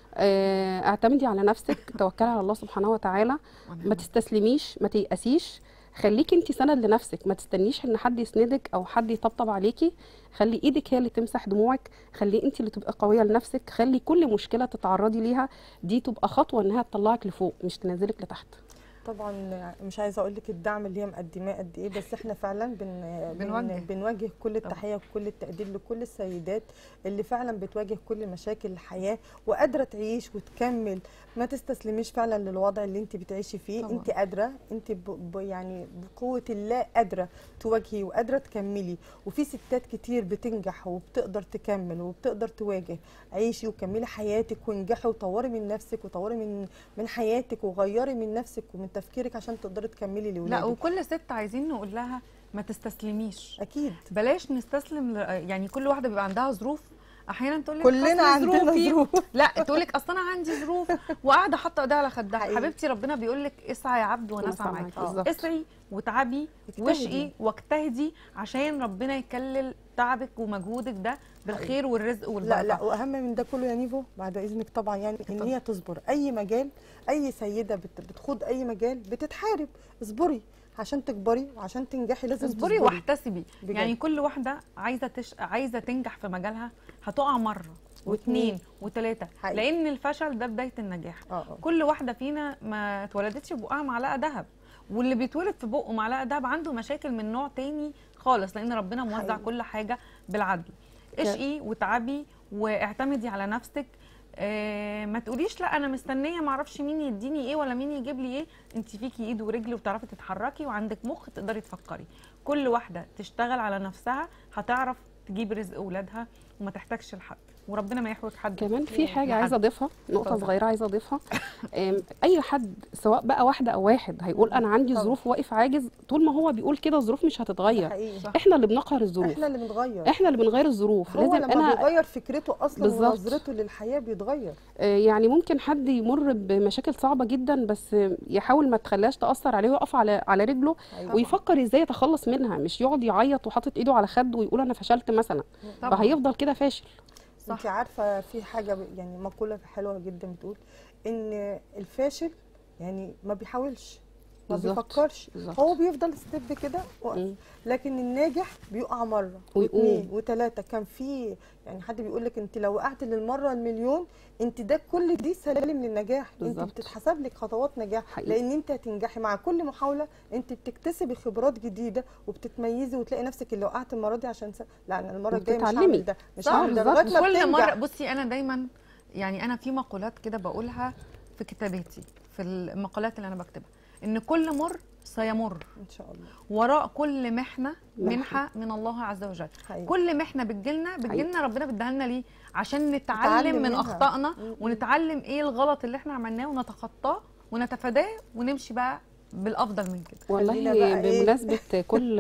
آه اعتمدي على نفسك توكلي على الله سبحانه وتعالى ما تستسلميش ما تيأسيش خليكي انت سند لنفسك ما تستنيش ان حد يسندك او حد يطبطب عليكي خلي ايدك هي اللي تمسح دموعك خلي انت اللي تبقى قويه لنفسك خلي كل مشكله تتعرضي ليها دي تبقى خطوه انها تطلعك لفوق مش تنزلك لتحت طبعا مش عايزه اقول لك الدعم اللي هي مقدماه قد ايه بس احنا فعلا بن بنوجه. بن بنوجه كل التحيه وكل التقدير لكل السيدات اللي فعلا بتواجه كل مشاكل الحياه وقادره تعيش وتكمل ما تستسلميش فعلا للوضع اللي انت بتعيشي فيه طبعا. انت قادره انت ب ب يعني بقوه الله قادره تواجهي وقادره تكملي وفي ستات كتير بتنجح وبتقدر تكمل وبتقدر تواجه عيشي وكملي حياتك وانجحي وطوري من نفسك وطوري من من حياتك وغيري من نفسك ومن تفكيرك عشان تقدري تكملي لا لاولادك وكل ست عايزين نقول لها ما تستسلميش اكيد بلاش نستسلم ل... يعني كل واحده بيبقى عندها ظروف احيانا تقول لك كلنا أصل عندنا ظروفي- ظروف لا تقول لك اصل انا عندي ظروف وقاعده حاطه ايديها على خدها حقيقي. حبيبتي ربنا بيقول لك اسعى يا عبد وانا وأنا اسعى سامعاك. معاك بالظبط. اسعي وتعبي اجتهدي. واشقي واجتهدي عشان ربنا يكلل تعبك ومجهودك ده بالخير والرزق والبركه لا لا واهم من ده كله يا نيفو بعد اذنك طبعا يعني ان اتفضل. هي تصبر اي مجال اي سيده بت- بتخوض اي مجال بتتحارب اصبري عشان تكبري وعشان تنجحي لازم اصبري واحتسبي بجد. يعني كل واحده عايزه تش... عايزه تنجح في مجالها هتقع مره واتنين. واثنين وثلاثه حقيقي. لان الفشل ده بدايه النجاح اه اه كل واحده فينا ما اتولدتش ببقها معلقه ذهب واللي بيتولد في بقه معلقه ذهب عنده مشاكل من نوع تاني خالص لان ربنا موزع حقيقي. كل حاجه بالعدل اشقي وتعبي واعتمدي على نفسك آه ما تقوليش لا انا مستنيه ما اعرفش مين يديني ايه ولا مين يجيب لي ايه انت فيكي ايد ورجل وبتعرفي تتحركي وعندك مخ تقدري تفكري كل واحده تشتغل على نفسها هتعرف تجيب رزق اولادها وما تحتاجش لحد وربنا ما يحوج حد كمان في حاجه لحد. عايزه اضيفها نقطه اتفضل. صغيره عايزه اضيفها أم، اي حد سواء بقى واحده او واحد هيقول انا عندي طبعا. ظروف واقف عاجز طول ما هو بيقول كده الظروف مش ده هتتغير حقيقي صح. احنا اللي بنقهر الظروف احنا اللي بنغير احنا اللي بنغير الظروف هو لازم لما انا بيغير فكرته اصلا بالظبط. ونظرته للحياه بيتغير آه، يعني ممكن حد يمر بمشاكل صعبه جدا بس يحاول ما تخليهاش تاثر عليه ويقف على على رجله أيوة. ويفكر ازاي يتخلص منها مش يقعد يعيط وحاطط ايده على خده ويقول انا فشلت مثلا طبعاً. فهيفضل كده فاشل صح. انت عارفه في حاجه ب- يعني مقوله حلوه جدا بتقول ان الفاشل يعني ما بيحاولش ما بالظبط. بيفكرش بالظبط. هو بيفضل ستيب كده واقف مم. لكن الناجح بيقع مره ويقوم. واثنين وثلاثه كان في يعني حد بيقول لك انت لو وقعت للمره المليون انت ده كل دي سلالم للنجاح انت بالظبط. بتتحسب لك خطوات نجاح حقيقي. لان انت هتنجحي مع كل محاوله انت بتكتسبي خبرات جديده وبتتميزي وتلاقي نفسك اللي وقعت المره دي عشان س... لا انا المره الجايه مش وبتتعلمي. هعمل ده مش صح، هعمل ده بالظبط. لغايه ما كل بتنجح. مره بصي انا دايما يعني انا في مقولات كده بقولها في كتاباتي في المقالات اللي انا بكتبها ان كل مر سيمر ان شاء الله وراء كل محنه منحة. منحه من الله عز وجل حقيقي. كل محنه بتجيلنا بتجيلنا ربنا بيديها لنا ليه عشان نتعلم نتعلم من منها. اخطائنا م- م. ونتعلم ايه الغلط اللي احنا عملناه ونتخطاه ونتفاداه ونمشي بقى بالافضل من كده والله خلينا بقى إيه؟ بمناسبه كل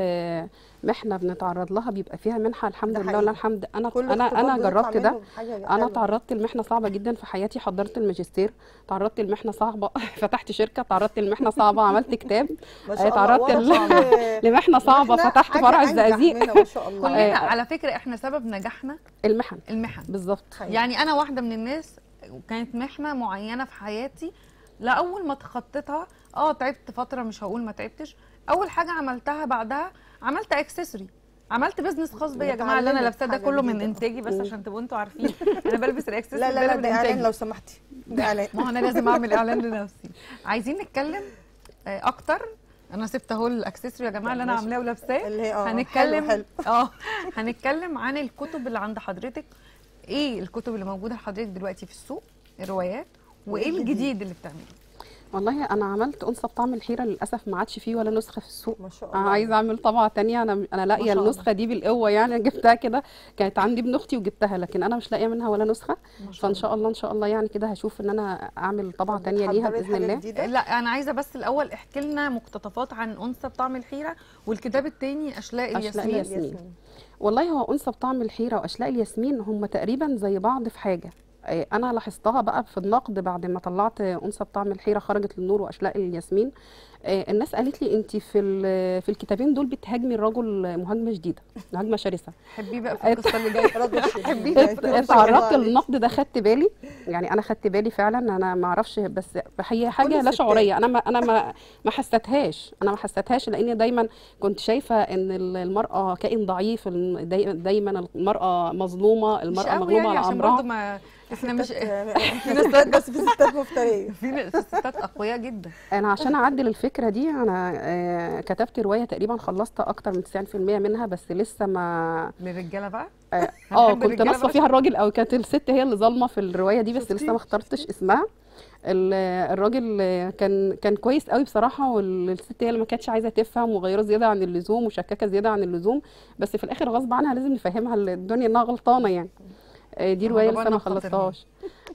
محنه بنتعرض لها بيبقى فيها منحه الحمد ده لله حقيقي. ولا الحمد انا كل انا اختبار انا بيطلع جربت ده منه بحاجة انا حلوة. تعرضت لمحنه صعبه جدا في حياتي حضرت الماجستير تعرضت لمحنه صعبه فتحت شركه تعرضت لمحنه صعبه عملت كتاب ما شاء الله تعرضت ورا ل- كل لمحنه صعبه محنة فتحت حاجة فرع أنجح الزقازيق منها ما شاء الله كلنا آه. على فكره احنا سبب نجاحنا المحن المحن بالظبط حقيقي. يعني انا واحده من الناس كانت محنه معينه في حياتي لاول ما تخطيتها اه تعبت فتره مش هقول ما تعبتش اول حاجه عملتها بعدها عملت اكسسوري عملت بزنس خاص بيا يا جماعه اللي انا بتعلمك لابساه ده حاجة كله من جديدة. انتاجي بس عشان تبقوا انتوا عارفين انا بلبس الاكسسوري لا لا لا من ده اعلان إنتاجي. لو سمحتي ده اعلان ما هو انا لازم اعمل اعلان لنفسي عايزين نتكلم آه، اكتر انا سبت اهو الاكسسوري يا جماعه اللي انا ماشي. عاملاه ولابساه اللي هي اه هنتكلم حلو اه هنتكلم عن الكتب اللي عند حضرتك ايه الكتب اللي موجوده لحضرتك دلوقتي في السوق الروايات وايه الجديد؟ الجديد اللي بتعمله والله انا عملت انثى بطعم الحيره للاسف ما عادش فيه ولا نسخه في السوق ما شاء انا الله عايزه اعمل طبعه تانية انا انا ما لاقيه شاء الله. النسخه دي بالقوه يعني أنا جبتها كده كانت عندي ابن اختي وجبتها لكن انا مش لاقيه منها ولا نسخه ما شاء فان شاء الله ان شاء الله يعني كده هشوف ان انا اعمل طبعه طب تانية ليها بتحضري باذن حاجة الله جديدة؟ لا انا عايزه بس الاول احكي لنا مقتطفات عن انثى بطعم الحيره والكتاب التاني اشلاء أشلاء الياسمين الياسمين. والله هو انثى بطعم الحيره واشلاء الياسمين هم تقريبا زي بعض في حاجه آه، انا لاحظتها بقى في النقد بعد ما طلعت انثى بطعم الحيره خرجت للنور واشلاء الياسمين آه، الناس قالت لي انت في ال- في الكتابين دول بتهاجمي الرجل مهاجمه شديده مهاجمه شرسه حبيه بقى في القصه اللي جايه رجل شديد. حبيه يعني ات- ما شاء اتعرضت الله للنقد ده خدت بالي يعني انا خدت بالي فعلا انا ما اعرفش بس هي حاجه لا الستات. شعوريه انا ما انا ما ما حسيتهاش انا ما حسيتهاش لان دايما كنت شايفه ان ال- المراه كائن ضعيف الم- داي- دايما المراه مظلومه مش المراه قوي مغلوبه يعني على عشان امرها برضه ما احنا مش ستات- في ستات بس في ستات مفترية في ن- في ستات اقوياء جدا انا عشان اعدل الفكره دي انا آه، كتبت روايه تقريبا خلصت اكتر من 90% منها بس لسه ما للرجاله بقى اه هنحب آه، كنت الرجالة نصفه بلاش. فيها الراجل او كانت الست هي اللي ظالمه في الروايه دي بس شفتي؟ لسه ما اخترتش اسمها ال- الراجل كان كان كويس قوي بصراحه والست هي اللي ما كانتش عايزه تفهم وغيره زياده عن اللزوم وشكاكه زياده عن اللزوم بس في الاخر غصب عنها لازم نفهمها الدنيا انها غلطانه يعني آه، دي آه، روايه ده لسه ما بقى خاطرنا. خلصتهاش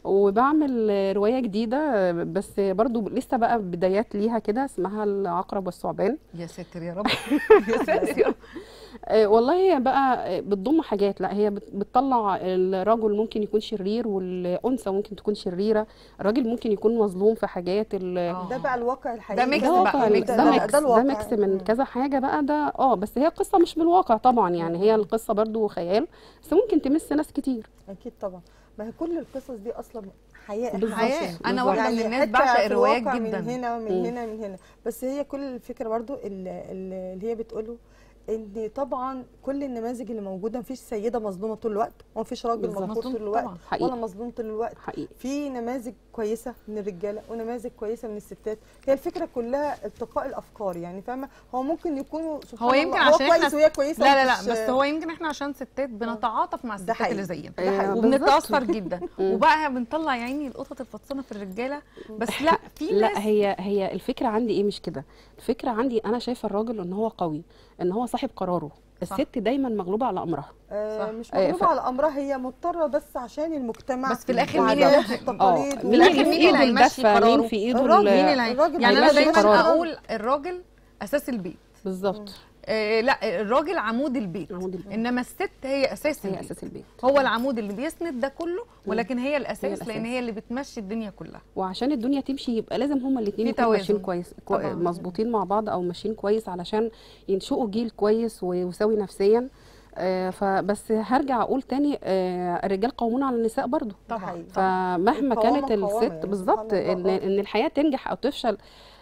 وبعمل آه، روايه جديده آه، بس برضو لسه بقى بدايات ليها كده اسمها العقرب والثعبان يا ساتر يا رب يا ساتر يا رب آه، والله هي بقى آه، بتضم حاجات لا هي بت- بتطلع الرجل ممكن يكون شرير والانثى ممكن تكون شريره الراجل ممكن يكون مظلوم في حاجات ال- آه. ده بقى الواقع الحقيقي ده ميكس ده بقى، واقع ميكس ده, بقى. ميكس ده الواقع. ميكس من مم. كذا حاجه بقى ده اه بس هي قصه مش بالواقع طبعا يعني هي القصه برضو خيال بس ممكن تمس ناس كتير اكيد طبعا ما هي كل القصص دي اصلا حياه إحنا بالظبط. عايشينها. حياة. أنا واحدة من الناس حتة بعشق في الروايات الواقع جداً. من هنا من مم. هنا من هنا بس هي كل الفكره برضو ال- ال- اللي هي بتقوله ان طبعا كل النماذج اللي موجوده مفيش سيده مظلومه طول الوقت ومفيش راجل بالظبط. مظلوم طول مظلوم الوقت طبعاً. حقيقي. ولا مظلوم طول الوقت حقيقي في نماذج كويسه من الرجاله ونماذج كويسه من الستات هي الفكره كلها التقاء الافكار يعني فاهمه هو ممكن يكونوا سبحان هو يمكن الله عشان هو إحنا كويس وهي كويسه لا لا لا ومفيش- بس هو يمكن احنا عشان ستات بنتعاطف مع الستات حقيقي. اللي زينا ده حقيقي. آه، وبنتاثر بالظبط. جدا مم. وبقى بنطلع يا عيني القطط الفطسانه في الرجاله بس لا في لا ناس هي هي الفكره عندي ايه مش كده الفكره عندي انا شايفه الراجل ان هو قوي ان هو صاحب قراره الست دايما مغلوبه على امرها آه صح. مش آه، مغلوبه ف- على امرها هي مضطره بس عشان المجتمع بس في الآخر مين والعادات اللي- والتقاليد اه في مين الآخر اللي في مين اللي ايده هيمشي الدفه قراره؟ مين في ايده الراجل. ال- مين اللي هي- الراجل يعني انا هيمشي دايما قراره. اقول الراجل اساس البيت بالظبط آه لا الراجل عمود البيت عمود البيت. انما الست هي اساس هي البيت اساس البيت هو العمود اللي بيسند ده كله ولكن هي الاساس, الأساس. لان هي اللي بتمشي الدنيا كلها وعشان الدنيا تمشي يبقى لازم هما الاثنين في يكونوا ماشيين توازن. كويس كو- طبعاً. مظبوطين مع بعض او ماشيين كويس علشان ينشئوا جيل كويس ويساوي نفسيا آه فبس هرجع اقول تاني آه الرجال قوامون على النساء برضو ده طبعا حقيقي. فمهما القوامة كانت قوامة الست يعني بالظبط سبحان الله. ان ان الحياه تنجح او تفشل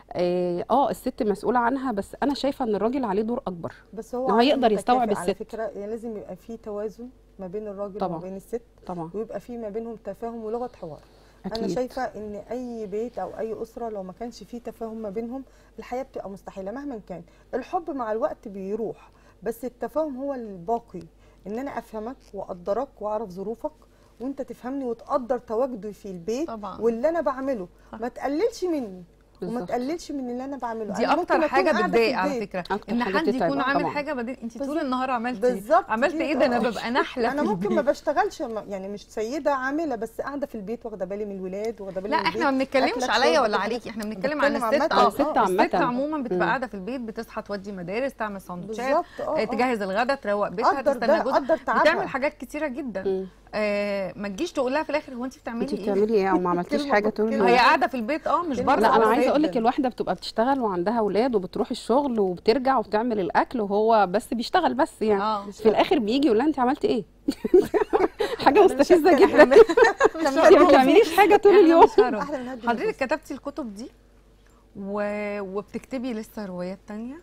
اه آه، الست مسؤوله عنها بس انا شايفه ان الراجل عليه دور اكبر بس هو إن هو عدم يقدر يستوعب التكافؤ على الست. فكره يعني لازم يبقى في توازن ما بين الراجل طبعاً. وما بين الست طبعا ويبقى في ما بينهم تفاهم ولغه حوار انا اكيد شايفه ان اي بيت او اي اسره لو ما كانش فيه تفاهم ما بينهم الحياه بتبقى مستحيله مهما كان الحب مع الوقت بيروح بس التفاهم هو الباقي ان انا افهمك واقدرك واعرف ظروفك وانت تفهمني وتقدر تواجدي في البيت طبعا واللي انا بعمله صح. ما تقللش مني وما بالظبط. تقللش من اللي انا بعمله دي أنا ممكن اكتر أكون حاجه قاعدة في بتضايق على البيت. فكره أكتر ان حاجة حد بتتعب يكون عامل طبعاً. حاجه بعدين انت طول بالظبط. النهار عملتي بالظبط عملت كده. ايه ده انا ببقى نحله انا في ممكن ما البيت. بشتغلش ما- يعني مش سيده عامله بس قاعده في البيت واخده بالي من الولاد واخده بالي لا من احنا ما البيت، بنتكلمش أكلك، عليا شربك، ولا كل عليكي حاجة. احنا بنتكلم عن بتكلم الست عامة. اه الست عامة. الست عموما بتبقى مم. قاعده في البيت بتصحى تودي مدارس تعمل سندوتشات بالظبط اه آه، آه. تجهز الغدا تروق بيتها قدر تستنى ده جوزها قدر تعبها بتعمل حاجات كتيره جدا مم. آه ما تجيش تقول لها في الاخر هو انت بتعملي انت ايه بتعملي ايه او ما عملتيش كلمة حاجه بط- طول كلمة اليوم هي قاعده في البيت اه مش كلمة بره لا انا صعبة عايزه اقول لك جداً. الواحده بتبقى بتشتغل وعندها اولاد وبتروح الشغل وبترجع وبتعمل الاكل وهو بس بيشتغل بس يعني اه في الاخر بيجي يقول لها انت عملتي ايه حاجه مستفزه مش جدا انت ما بتعمليش حاجه طول إحنا اليوم مش هرب. احلى من هدي حضرتك كتبتي الكتب دي و... وبتكتبي لسه روايات تانية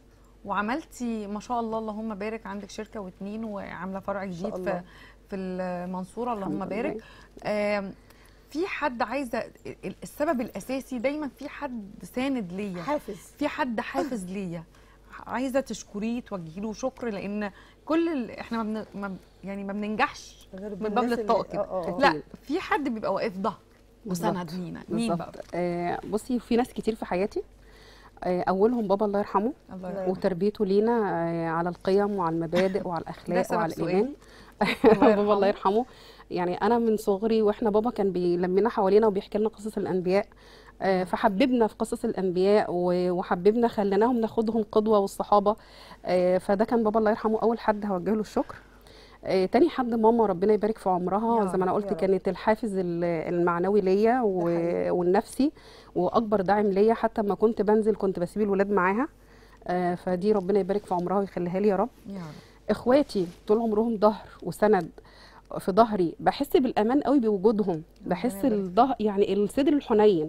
وعملتي ما شاء الله اللهم بارك عندك شركة واتنين وعاملة فرع جديد في الله. في المنصورة اللهم الحمد بارك لله. آم، في حد عايزة ال- السبب الأساسي دايما في حد ساند ليا حافز في حد حافز ليا عايزة تشكريه توجهي له شكر لأن كل ال... احنا ما بن... ما... يعني ما بننجحش غير من بالناس باب اللي- للطاقة كده. آه، آه، آه. لا في حد بيبقى واقف ظهر وسند بالظبط. لينا مين بقى؟ بالظبط آه بصي في ناس كتير في حياتي آه اولهم بابا الله يرحمه الله الله يرحمه وتربيته لينا آه على القيم وعلى المبادئ وعلى ده الاخلاق سبب وعلى سؤالي. الايمان الله بابا الله يرحمه. يرحمه يعني انا من صغري واحنا بابا كان بيلمنا حوالينا وبيحكي لنا قصص الانبياء آه، فحببنا في قصص الانبياء و- وحببنا خليناهم ناخدهم قدوه والصحابه آه، فده كان بابا الله يرحمه اول حد هوجه له الشكر آه، تاني حد ماما ربنا يبارك في عمرها يا زي ما انا رب، قلت يا رب. كانت الحافز ال- المعنوي ليا و- حقيقي. والنفسي واكبر داعم ليا حتى ما كنت بنزل كنت بسيب الولاد معاها آه، فدي ربنا يبارك في عمرها ويخليها لي يا رب يا رب اخواتي طول عمرهم ظهر وسند في ظهري بحس بالامان قوي بوجودهم بحس يبارك. الظهر يعني الصدر الحنين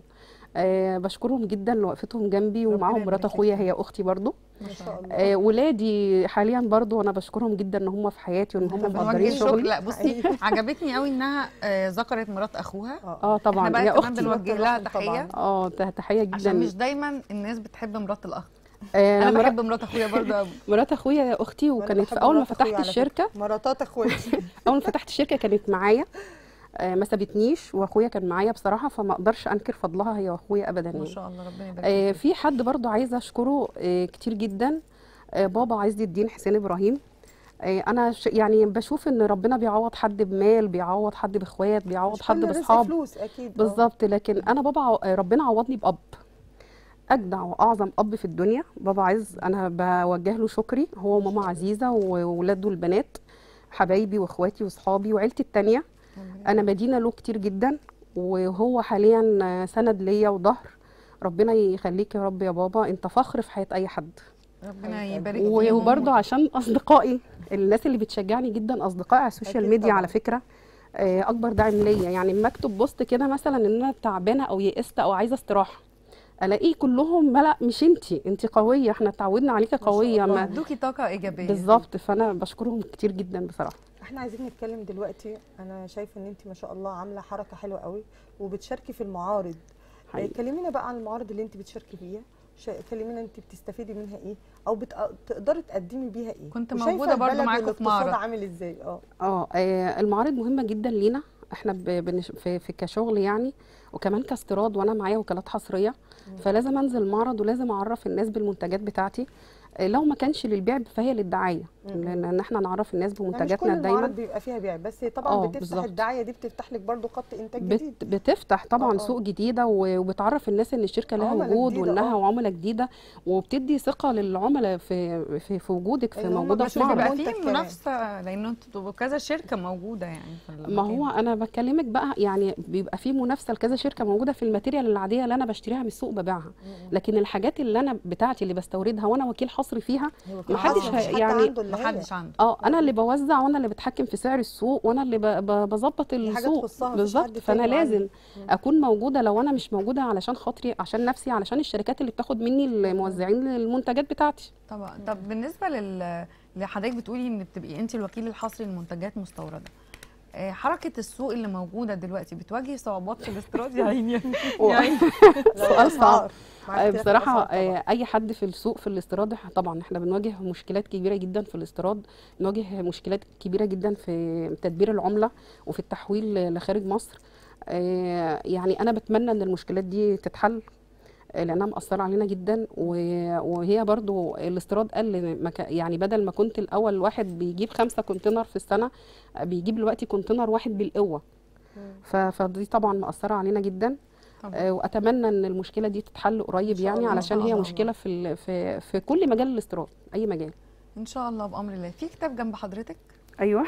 أه بشكرهم جدا لوقفتهم جنبي ربنا ومعاهم يبارك مرات لك اخويا فيهم. هي اختي برضو ما شاء الله أه ولادي حاليا برضو انا بشكرهم جدا ان هم في حياتي وان هم بنوجه مقدرين الشكر شغلي لا بصي عجبتني قوي انها آه، ذكرت مرات اخوها اه طبعا احنا بقى هي كمان اختي بنوجه لها طبعاً. تحيه اه ت- تحيه جدا عشان مش دايما الناس بتحب مرات الاخ آه انا مرات, بحب مرات اخويا برضه قوي مرات اخويا يا اختي وأنا وكانت في بحب اول ما مرات أخويا فتحت على الشركه مراتات اخواتي اول ما فتحت الشركه كانت معايا آه، ما سابتنيش واخويا كان معايا بصراحه فما اقدرش انكر فضلها هي واخويا ابدا ما يعني شاء الله ربنا يبارك آه، فيك. في حد برضو عايزه اشكره آه، كتير جدا آه، بابا عز الدين حسين ابراهيم آه، انا ش- يعني بشوف ان ربنا بيعوض حد بمال بيعوض حد باخوات بيعوض مش حد كل رزق باصحاب فلوس اكيد آه. بالظبط لكن انا بابا عو- آه، ربنا عوضني باب اجدع واعظم اب في الدنيا بابا عز انا بوجه له شكري هو وماما عزيزه وولاده البنات حبايبي واخواتي واصحابي وعيلتي التانيه انا مدينه له كتير جدا وهو حاليا آه، سند ليا وظهر ربنا يخليك يا رب يا بابا انت فخر في حياه اي حد ربنا يبارك و- فيهم وبرضه عشان اصدقائي الناس اللي بتشجعني جدا اصدقائي على السوشيال أكيد ميديا طبعاً. على فكره آه، اكبر داعم ليا يعني لما اكتب بوست كده مثلا ان انا تعبانه او يئست او عايزه استراحه الاقيه كلهم لا مش انتي انتي قويه احنا اتعودنا عليكي شاء قويه الله. ما ادوكي طاقه ايجابيه بالظبط فانا بشكرهم كتير جدا بصراحه احنا عايزين نتكلم دلوقتي انا شايفه ان انت ما شاء الله عامله حركه حلوه قوي وبتشاركي في المعارض حقيقي. آه، كلمينا بقى عن المعارض اللي انت بتشاركي فيها شا- كلمينا انت بتستفيدي منها ايه او بت... تقدري تقدمي بيها ايه كنت وشايفة موجودة برضو البلد معاكم في والاقتصاد معرض. عامل ازاي اه اه آه، المعارض مهمه جدا لينا احنا ب- بنش... في, في كشغل يعني وكمان كاستيراد وانا معايا وكالات حصريه فلازم انزل معرض ولازم اعرف الناس بالمنتجات بتاعتي آه، لو ما كانش للبيع فهي للدعايه لان إن احنا نعرف الناس يعني مش كل بمنتجاتنا دايما المعارض بيبقى فيها بيع بس طبعا آه، بتفتح بالظبط. الدعايه دي بتفتح لك برضو خط انتاج جديد بت... بتفتح طبعا آه، آه. سوق جديده و- وبتعرف الناس ان الشركه لها عملاء وجود جديدة، وانها آه. وعملاء جديده وبتدي ثقه للعملاء في في, في وجودك في إن هم موجوده في بيشوفوا معرض بقى بيبقى منتج في كمان. منافسه لانه انتوا بتبقوا كذا شركه موجوده يعني في ما المكان. هو انا بكلمك بقى يعني بيبقى في منافسه لكذا شركه موجوده في الماتيريال العاديه اللي انا بشتريها من السوق ببيعها لكن الحاجات اللي انا بتاعتي اللي بستوردها وانا وكيل حصري فيها محدش خلاص، هي- مفيش حد يعني عنده إلا هي. محدش عنده اه انا اللي بوزع وانا اللي بتحكم في سعر السوق وانا اللي ب- ب- بظبط دي حاجة السوق تخصها، مفيش بالظبط حد فانا تاني عنده. لازم اكون موجوده لو انا مش موجوده علشان خاطري عشان نفسي علشان الشركات اللي بتاخد مني الموزعين للمنتجات بتاعتي طبعا طب بالنسبه لل لحضرتك بتقولي ان بتبقي انت الوكيل الحصري لمنتجات مستورده آه، حركه السوق اللي موجوده دلوقتي بتواجهي صعوبات في الاستيراد يا عيني يا عيني سؤال صعب مع آه، اختلاف بصراحة الأسعار طبعاً. آه، أي حد في السوق في الاستيراد إح- طبعا احنا بنواجه مشكلات كبيرة جدا في الاستيراد بنواجه مشكلات كبيرة جدا في تدبير العملة وفي التحويل لخارج مصر آه، يعني أنا بتمنى إن المشكلات دي تتحل آه، لانها مأثره علينا جدا و- وهي برضو الاستيراد قل ما كا- يعني بدل ما كنت الاول الواحد بيجيب خمسة كونتينر في السنه آه، بيجيب دلوقتي كونتينر واحد بالقوه ف- فدي طبعا مأثره علينا جدا طبعا. آه، واتمنى ان المشكله دي تتحل قريب شاء يعني الله. علشان إن شاء هي الله. مشكله في ال- في في كل مجال الاستيراد اي مجال ان شاء الله بامر الله في كتاب جنب حضرتك ايوه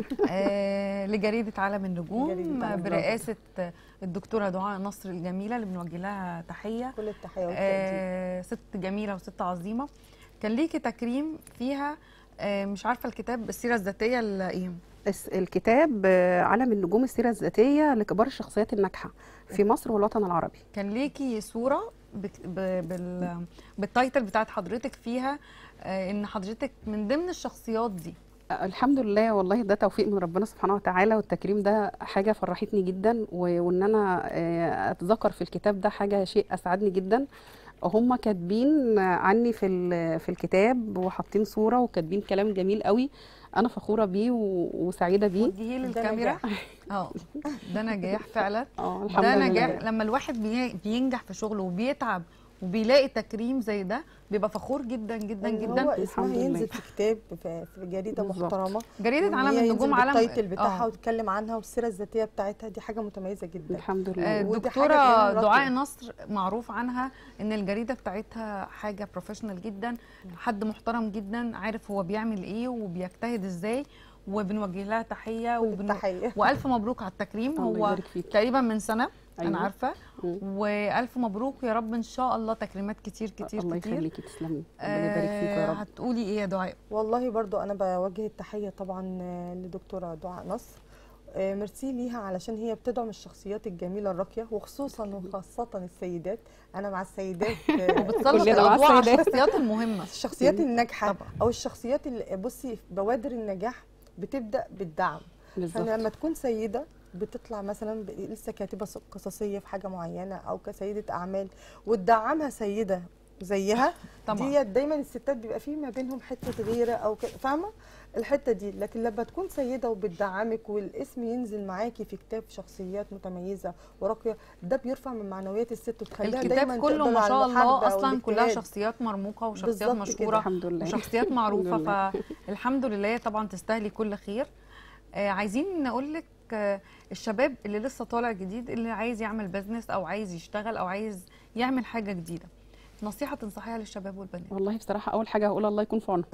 آه لجريده عالم النجوم جريدة عالم برئاسه الدكتوره دعاء نصر الجميله اللي بنوجه لها تحيه كل التحيه والتقدير آه ست جميله وست عظيمه كان ليكي تكريم فيها آه مش عارفه الكتاب السيره الذاتيه ال- ايه الس- الكتاب آه، عالم النجوم السيره الذاتيه لكبار الشخصيات الناجحه في مصر والوطن العربي كان ليكي صوره بك- ب- بال بالتايتل بتاعت حضرتك فيها آه ان حضرتك من ضمن الشخصيات دي آه، الحمد لله والله ده توفيق من ربنا سبحانه وتعالى والتكريم ده حاجه فرحتني جدا و- وان انا آه، اتذكر في الكتاب ده حاجه شيء اسعدني جدا هم كاتبين عني في ال- في الكتاب وحاطين صوره وكاتبين كلام جميل قوي انا فخوره بيه و- وسعيده بيه وجهيه ده للكاميرا نجاح. اه ده نجاح فعلا اه الحمد ده لله نجاح لما الواحد بي- بينجح في شغله وبيتعب وبيلاقي تكريم زي ده بيبقى فخور جدا جدا ان جدا هو الحمد اسمها لله. ينزل في كتاب في في جريده بالظبط. محترمه جريده وإن عالم هي النجوم ينزل عالم بالتايتل بتاعها آه. وتتكلم عنها والسيره الذاتيه بتاعتها دي حاجه متميزه جدا الحمد آه، لله ودي الدكتوره حاجة كمان دعاء راقية. نصر معروف عنها ان الجريده بتاعتها حاجه بروفيشنال جدا حد محترم جدا عارف هو بيعمل ايه وبيجتهد ازاي وبنوجه لها تحيه كل وبن... التحيه والف مبروك على التكريم الله هو يبارك فيك. تقريبا من سنه انا أيوة. عارفه مم. والف مبروك يا رب ان شاء الله تكريمات كتير كتير الله كتير يخليكي تسلمي ربنا يبارك فيك يا آه، رب هتقولي ايه يا دعاء والله برضو انا بوجه التحيه طبعا آه، لدكتوره دعاء نصر آه، ميرسي ليها علشان هي بتدعم الشخصيات الجميله الراقيه وخصوصا وخاصه السيدات انا مع السيدات آه، بتسلط كلنا مع الاضواء على السيدات. الشخصيات المهمه الشخصيات الناجحه طبعا. او الشخصيات اللي بصي بوادر النجاح بتبدا بالدعم بالظبط فلما تكون سيده بتطلع مثلا ب- لسه كاتبه س- قصصيه في حاجه معينه او كسيده اعمال وتدعمها سيده زيها طبعا. دي دايما الستات بيبقى في ما بينهم حته غيره او ك- فاهمه الحته دي لكن لما تكون سيده وبتدعمك والاسم ينزل معاكي في كتاب شخصيات متميزه وراقيه ده بيرفع من معنويات الست وتخليها دايما الكتاب كله تقبل ما على شاء المحاربة الله اصلا كلها والاجتهاد. شخصيات مرموقه وشخصيات بالظبط كده. مشهوره الحمد لله وشخصيات معروفه لله. فالحمد لله طبعا تستاهلي كل خير آه عايزين نقول لك آه الشباب اللي لسه طالع جديد اللي عايز يعمل بزنس او عايز يشتغل او عايز يعمل حاجه جديده نصيحه تنصحيها للشباب والبنات والله بصراحه اول حاجه هقول الله يكون في عونهم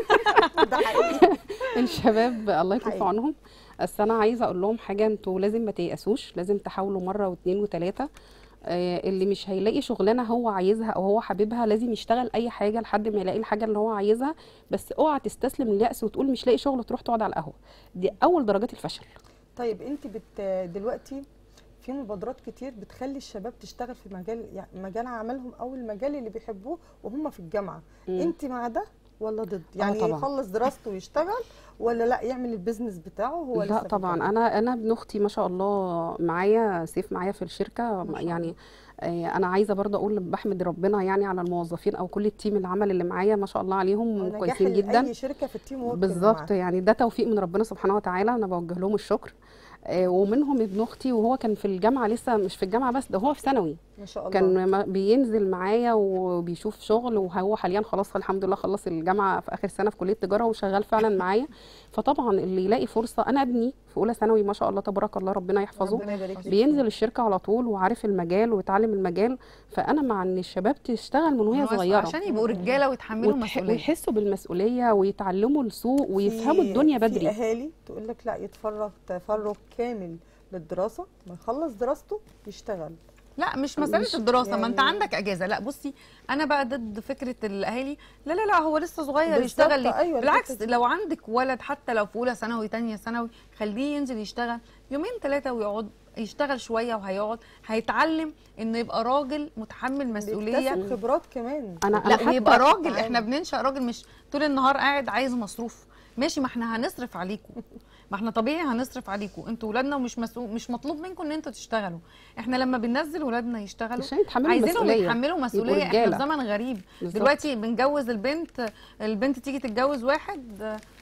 ده حقيقي الشباب الله يكون في حقيقي. عونهم بس انا عايزه اقول لهم حاجه انتوا لازم ما تيأسوش لازم تحاولوا مره واثنين وثلاثه آه، اللي مش هيلاقي شغلانه هو عايزها او هو حاببها لازم يشتغل اي حاجه لحد ما يلاقي الحاجه اللي هو عايزها بس اوعى تستسلم لليأس وتقول مش لاقي شغل وتروح تقعد على القهوه دي اول درجات الفشل طيب انت بت دلوقتي في مبادرات كتير بتخلي الشباب تشتغل في مجال يعني مجال عملهم او المجال اللي بيحبوه وهم في الجامعه مم. انت مع ده ولا ضد يعني طبعاً. يخلص دراسته ويشتغل ولا لا يعمل البيزنس بتاعه هو لسه لا في طبعا الجامعة؟ انا انا ابن اختي ما شاء الله معايا سيف معايا في الشركه ما شاء يعني آه، انا عايزه برضه اقول بحمد ربنا يعني على الموظفين او كل التيم العمل اللي معايا ما شاء الله عليهم نجاح كويسين جدا اي شركه في التيم وورك بالظبط يعني ده توفيق من ربنا سبحانه وتعالى انا بوجه لهم الشكر آه، ومنهم ابن اختي وهو كان في الجامعه لسه مش في الجامعه بس ده هو في ثانوي ما شاء الله كان ما- بينزل معايا وبيشوف شغل وهو حاليا خلاص الحمد لله خلص الجامعه في اخر سنه في كليه تجاره وشغال فعلا معايا فطبعا اللي يلاقي فرصه انا ابني في اولى ثانوي ما شاء الله تبارك الله ربنا يحفظه ربنا يبارك لك بينزل الشركه على طول وعارف المجال ويتعلم المجال فانا مع ان الشباب تشتغل من وهي هو صغيره عشان يبقوا رجاله ويتحملوا وتح- مسؤوليه ويحسوا بالمسؤوليه ويتعلموا السوق ويفهموا في- الدنيا في بدري اهالي تقول لك لا يتفرغ تفرغ كامل للدراسه ما يخلص دراسته يشتغل لا مش مساله مش- الدراسه ما انت يعني- عندك اجازه لا بصي انا بقى ضد فكره الاهالي لا لا لا هو لسه صغير بالظبط، يشتغل ليه أيوة، بالعكس الحتة دي. لو عندك ولد حتى لو في اولى ثانوي تانية ثانوي خليه ينزل يشتغل يومين ثلاثه ويقعد يشتغل شويه وهيقعد هيتعلم انه يبقى راجل متحمل مسؤوليه بيكتسب خبرات كمان انا انا لا حتى ويبقى راجل تعامل. احنا بننشأ راجل مش طول النهار قاعد عايز مصروف ماشي ما احنا هنصرف عليكم ما احنا طبيعي هنصرف عليكم انتوا ولادنا ومش مسؤول مش مطلوب منكم ان انتوا تشتغلوا احنا لما بننزل ولادنا يشتغلوا عشان يتحملوا عايزينهم المسؤوليه يتحملوا مسؤوليه احنا في رجالة. زمن غريب بالظبط. دلوقتي بنجوز البنت البنت تيجي تتجوز واحد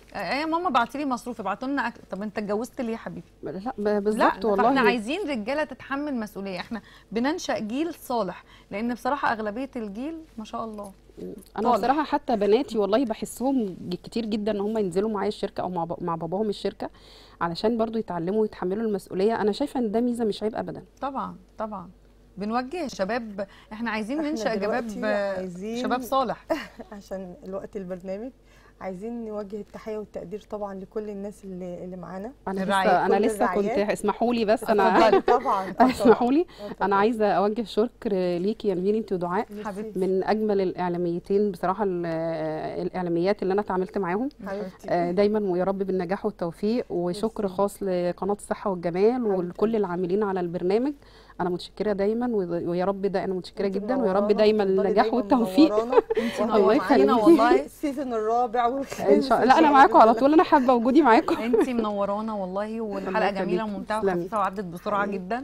آه، يا ماما بعتي لي مصروف ابعتوا لنا اكل طب انت اتجوزت ليه يا حبيبي لا ب- لا بالظبط احنا والله عايزين رجاله تتحمل مسؤوليه احنا بننشا جيل صالح لان بصراحه اغلبيه الجيل ما شاء الله انا طالع. بصراحه حتى بناتي والله بحسهم ج- كتير جدا ان هم ينزلوا معايا الشركه او مع, ب- مع باباهم الشركه علشان برضو يتعلموا ويتحملوا المسؤوليه انا شايفه ان ده ميزه مش عيب ابدا طبعا طبعا بنوجه شباب احنا عايزين إحنا ننشا دلوقتي شباب عايزين- شباب صالح عشان الوقت البرنامج عايزين نوجه التحيه والتقدير طبعا لكل الناس اللي اللي معانا انا الرعاية، لسه انا كل لسه كنت الرعايات. اسمحوا لي بس انا اتفضلي طبعا طبعاً. اسمحوا لي اتفضلي. انا عايزه اوجه شكر ليكي يا نفيني انت ودعاء حبيبتي من اجمل الاعلاميتين بصراحه ال- الاعلاميات اللي انا اتعاملت معاهم حبيبتي آه، دايما ويا رب بالنجاح والتوفيق وشكر ميرسي. خاص لقناه الصحه والجمال حبيبتي. ولكل العاملين على البرنامج انا متشكره دايما وذ- ويا رب ده انا متشكره انتي جدا ويا رب منورانا دايما وتفضلي النجاح دايما والتوفيق منورانا. الله وهو يخليكي. معانا والله. السيزون الرابع والخامس ان شاء الله لا إن انا معاكم على طول انا حابه وجودي معاكم انتي منورانا والله والحلقه الله جميله يخليكي. وممتعه تسلمي. وخفيفه وعدت بسرعه حبيبي. جدا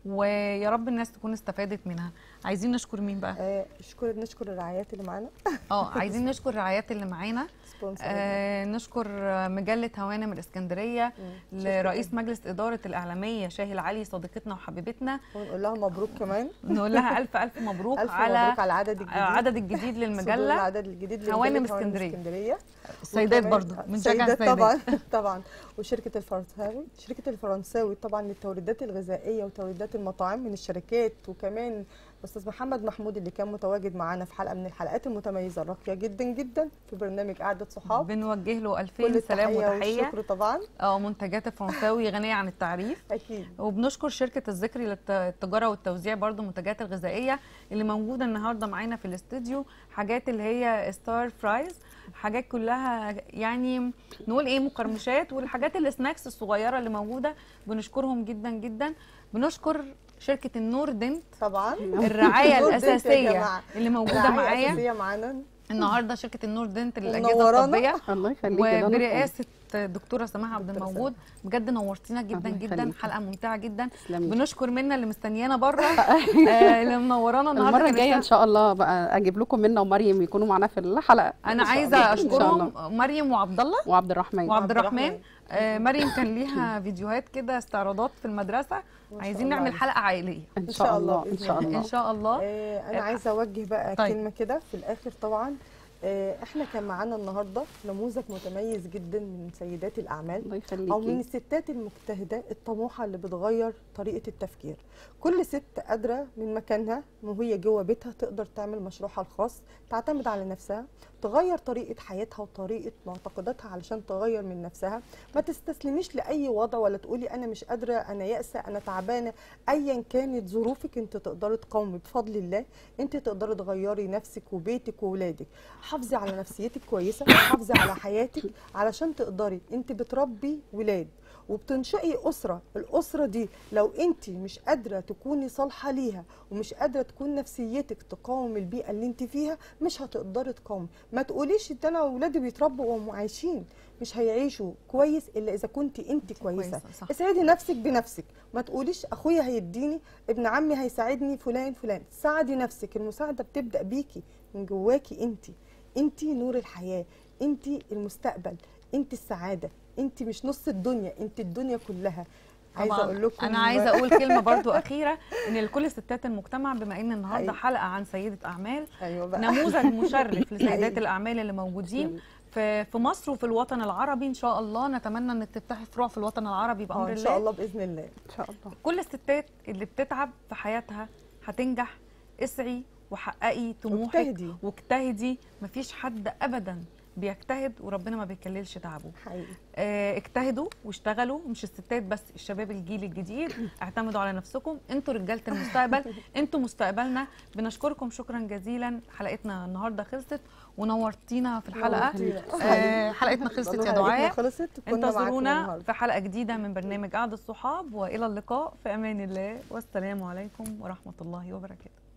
ويا رب الناس تكون استفادت منها عايزين نشكر مين بقى آه، شكر نشكر الرعايات اللي معانا اه عايزين نشكر الرعايات اللي معانا سبونسر آه نشكر مجله هوانم الاسكندريه مم. لرئيس مجلس اداره الاعلاميه شاهي العلي صديقتنا وحبيبتنا ونقول لها مبروك كمان نقول لها الف الف مبروك الف على مبروك على العدد الجديد العدد الجديد صدور للمجله العدد الجديد هوانم لمجلة اسكندرية. اسكندريه السيدات وكمان- برضو بنشجع السيدات السيدات طبعا طبعا وشركه الفرنساوي شركه الفرنساوي طبعا للتوريدات الغذائيه وتوريدات المطاعم من الشركات وكمان استاذ محمد محمود اللي كان متواجد معانا في حلقه من الحلقات المتميزه الراقيه جدا جدا في برنامج قعده صحاب بنوجه له كل 2000 سلام التحيه وتحيه والشكر طبعا اه منتجات الفرنساوي غنيه عن التعريف اكيد وبنشكر شركة الذكري للتجارة والتوزيع برضو المنتجات الغذائية اللي موجودة النهاردة معانا في الاستوديو حاجات اللي هي ستار فرايز حاجات كلها يعني نقول ايه مقرمشات والحاجات السناكس الصغيرة اللي موجودة بنشكرهم جدا جدا بنشكر شركة النور دنت طبعا الرعاية النور دنت يا الأساسية جماعة. اللي موجودة رعاية معايا أساسية معانا النهاردة شركة النور دنت للأجهزة منورانا. الطبية الله يخليكي ده أنا وبرئاسة دكتورة سماح عبد دكتورة الموجود بجد نورتينا جدا الله جدا يخليكي. حلقة ممتعة جدا تسلمي بنشكر منا اللي مستنيانا بره آه، اللي منورانا النهارده المره كان الجايه ان الساعة- شاء الله بقى اجيب لكم منى ومريم يكونوا معانا في الحلقه انا إن شاء عايزه الله. إن شاء الله. اشكرهم مريم وعبد الله وعبد الرحمن وعبد عبد الرحمن الرحمن. آه، مريم كان ليها فيديوهات كده استعراضات في المدرسه شاء عايزين الله نعمل عليك. حلقه عائليه ان شاء الله ان بإذن شاء الله. الله ان شاء الله آه، آه، انا عايزه اوجه بقى طيب. كلمه كده في الاخر طبعا آه، احنا كان معانا النهارده نموذج متميز جدا من سيدات الاعمال الله او من يخليكي الستات المجتهده الطموحه اللي بتغير طريقه التفكير كل ست قادره من مكانها وهي جوه بيتها تقدر تعمل مشروعها الخاص تعتمد على نفسها تغير طريقه حياتها وطريقه معتقداتها علشان تغير من نفسها ما تستسلميش لاي وضع ولا تقولي انا مش قادره انا يائسه انا تعبانه ايا كانت ظروفك انت تقدري تقاومي بفضل الله انت تقدري تغيري نفسك وبيتك واولادك حافظي على نفسيتك كويسه حافظي على حياتك علشان تقدري انت بتربي ولاد وبتنشئي اسره الاسره دي لو انت مش قادره تكوني صالحه ليها ومش قادره تكون نفسيتك تقاوم البيئه اللي انت فيها مش هتقدري تقاومي ما تقوليش ان انا اولادي بيتربوا وهم عايشين مش هيعيشوا كويس الا اذا كنت انت كويسه كويسة، صح. اسعدي نفسك بنفسك ما تقوليش اخويا هيديني ابن عمي هيساعدني فلان فلان ساعدي نفسك المساعده بتبدا بيكي من جواكي انت انت نور الحياه انت المستقبل انت السعاده انت مش نص الدنيا انت الدنيا كلها عايزه طبعاً اقول لكم انا عايزه اقول كلمه برضو اخيره ان لكل ستات المجتمع بما ان النهارده أيوة. حلقه عن سيده اعمال ايوه بقى نموذج مشرف لسيدات حقيقي. الاعمال اللي موجودين تسلمي. في في مصر وفي الوطن العربي ان شاء الله نتمنى انك تفتحي فروع في الوطن العربي بامر اه الله ان شاء الله باذن الله ان شاء الله كل الستات اللي بتتعب في حياتها هتنجح اسعي وحققي طموحك واجتهدي. واجتهدي مفيش حد ابدا بيجتهد وربنا ما بيكللش تعبه حقيقي آه، اجتهدوا واشتغلوا مش الستات بس الشباب الجيل الجديد اعتمدوا على نفسكم انتوا رجاله المستقبل انتوا مستقبلنا بنشكركم شكرا جزيلا حلقتنا النهارده خلصت ونورتينا في الحلقه آه، حلقتنا خلصت يا حلقتنا دعاء خلصت كنا معاكم انتظرونا النهارده في حلقه جديده من برنامج قعده الصحاب والى اللقاء في امان الله والسلام عليكم ورحمه الله وبركاته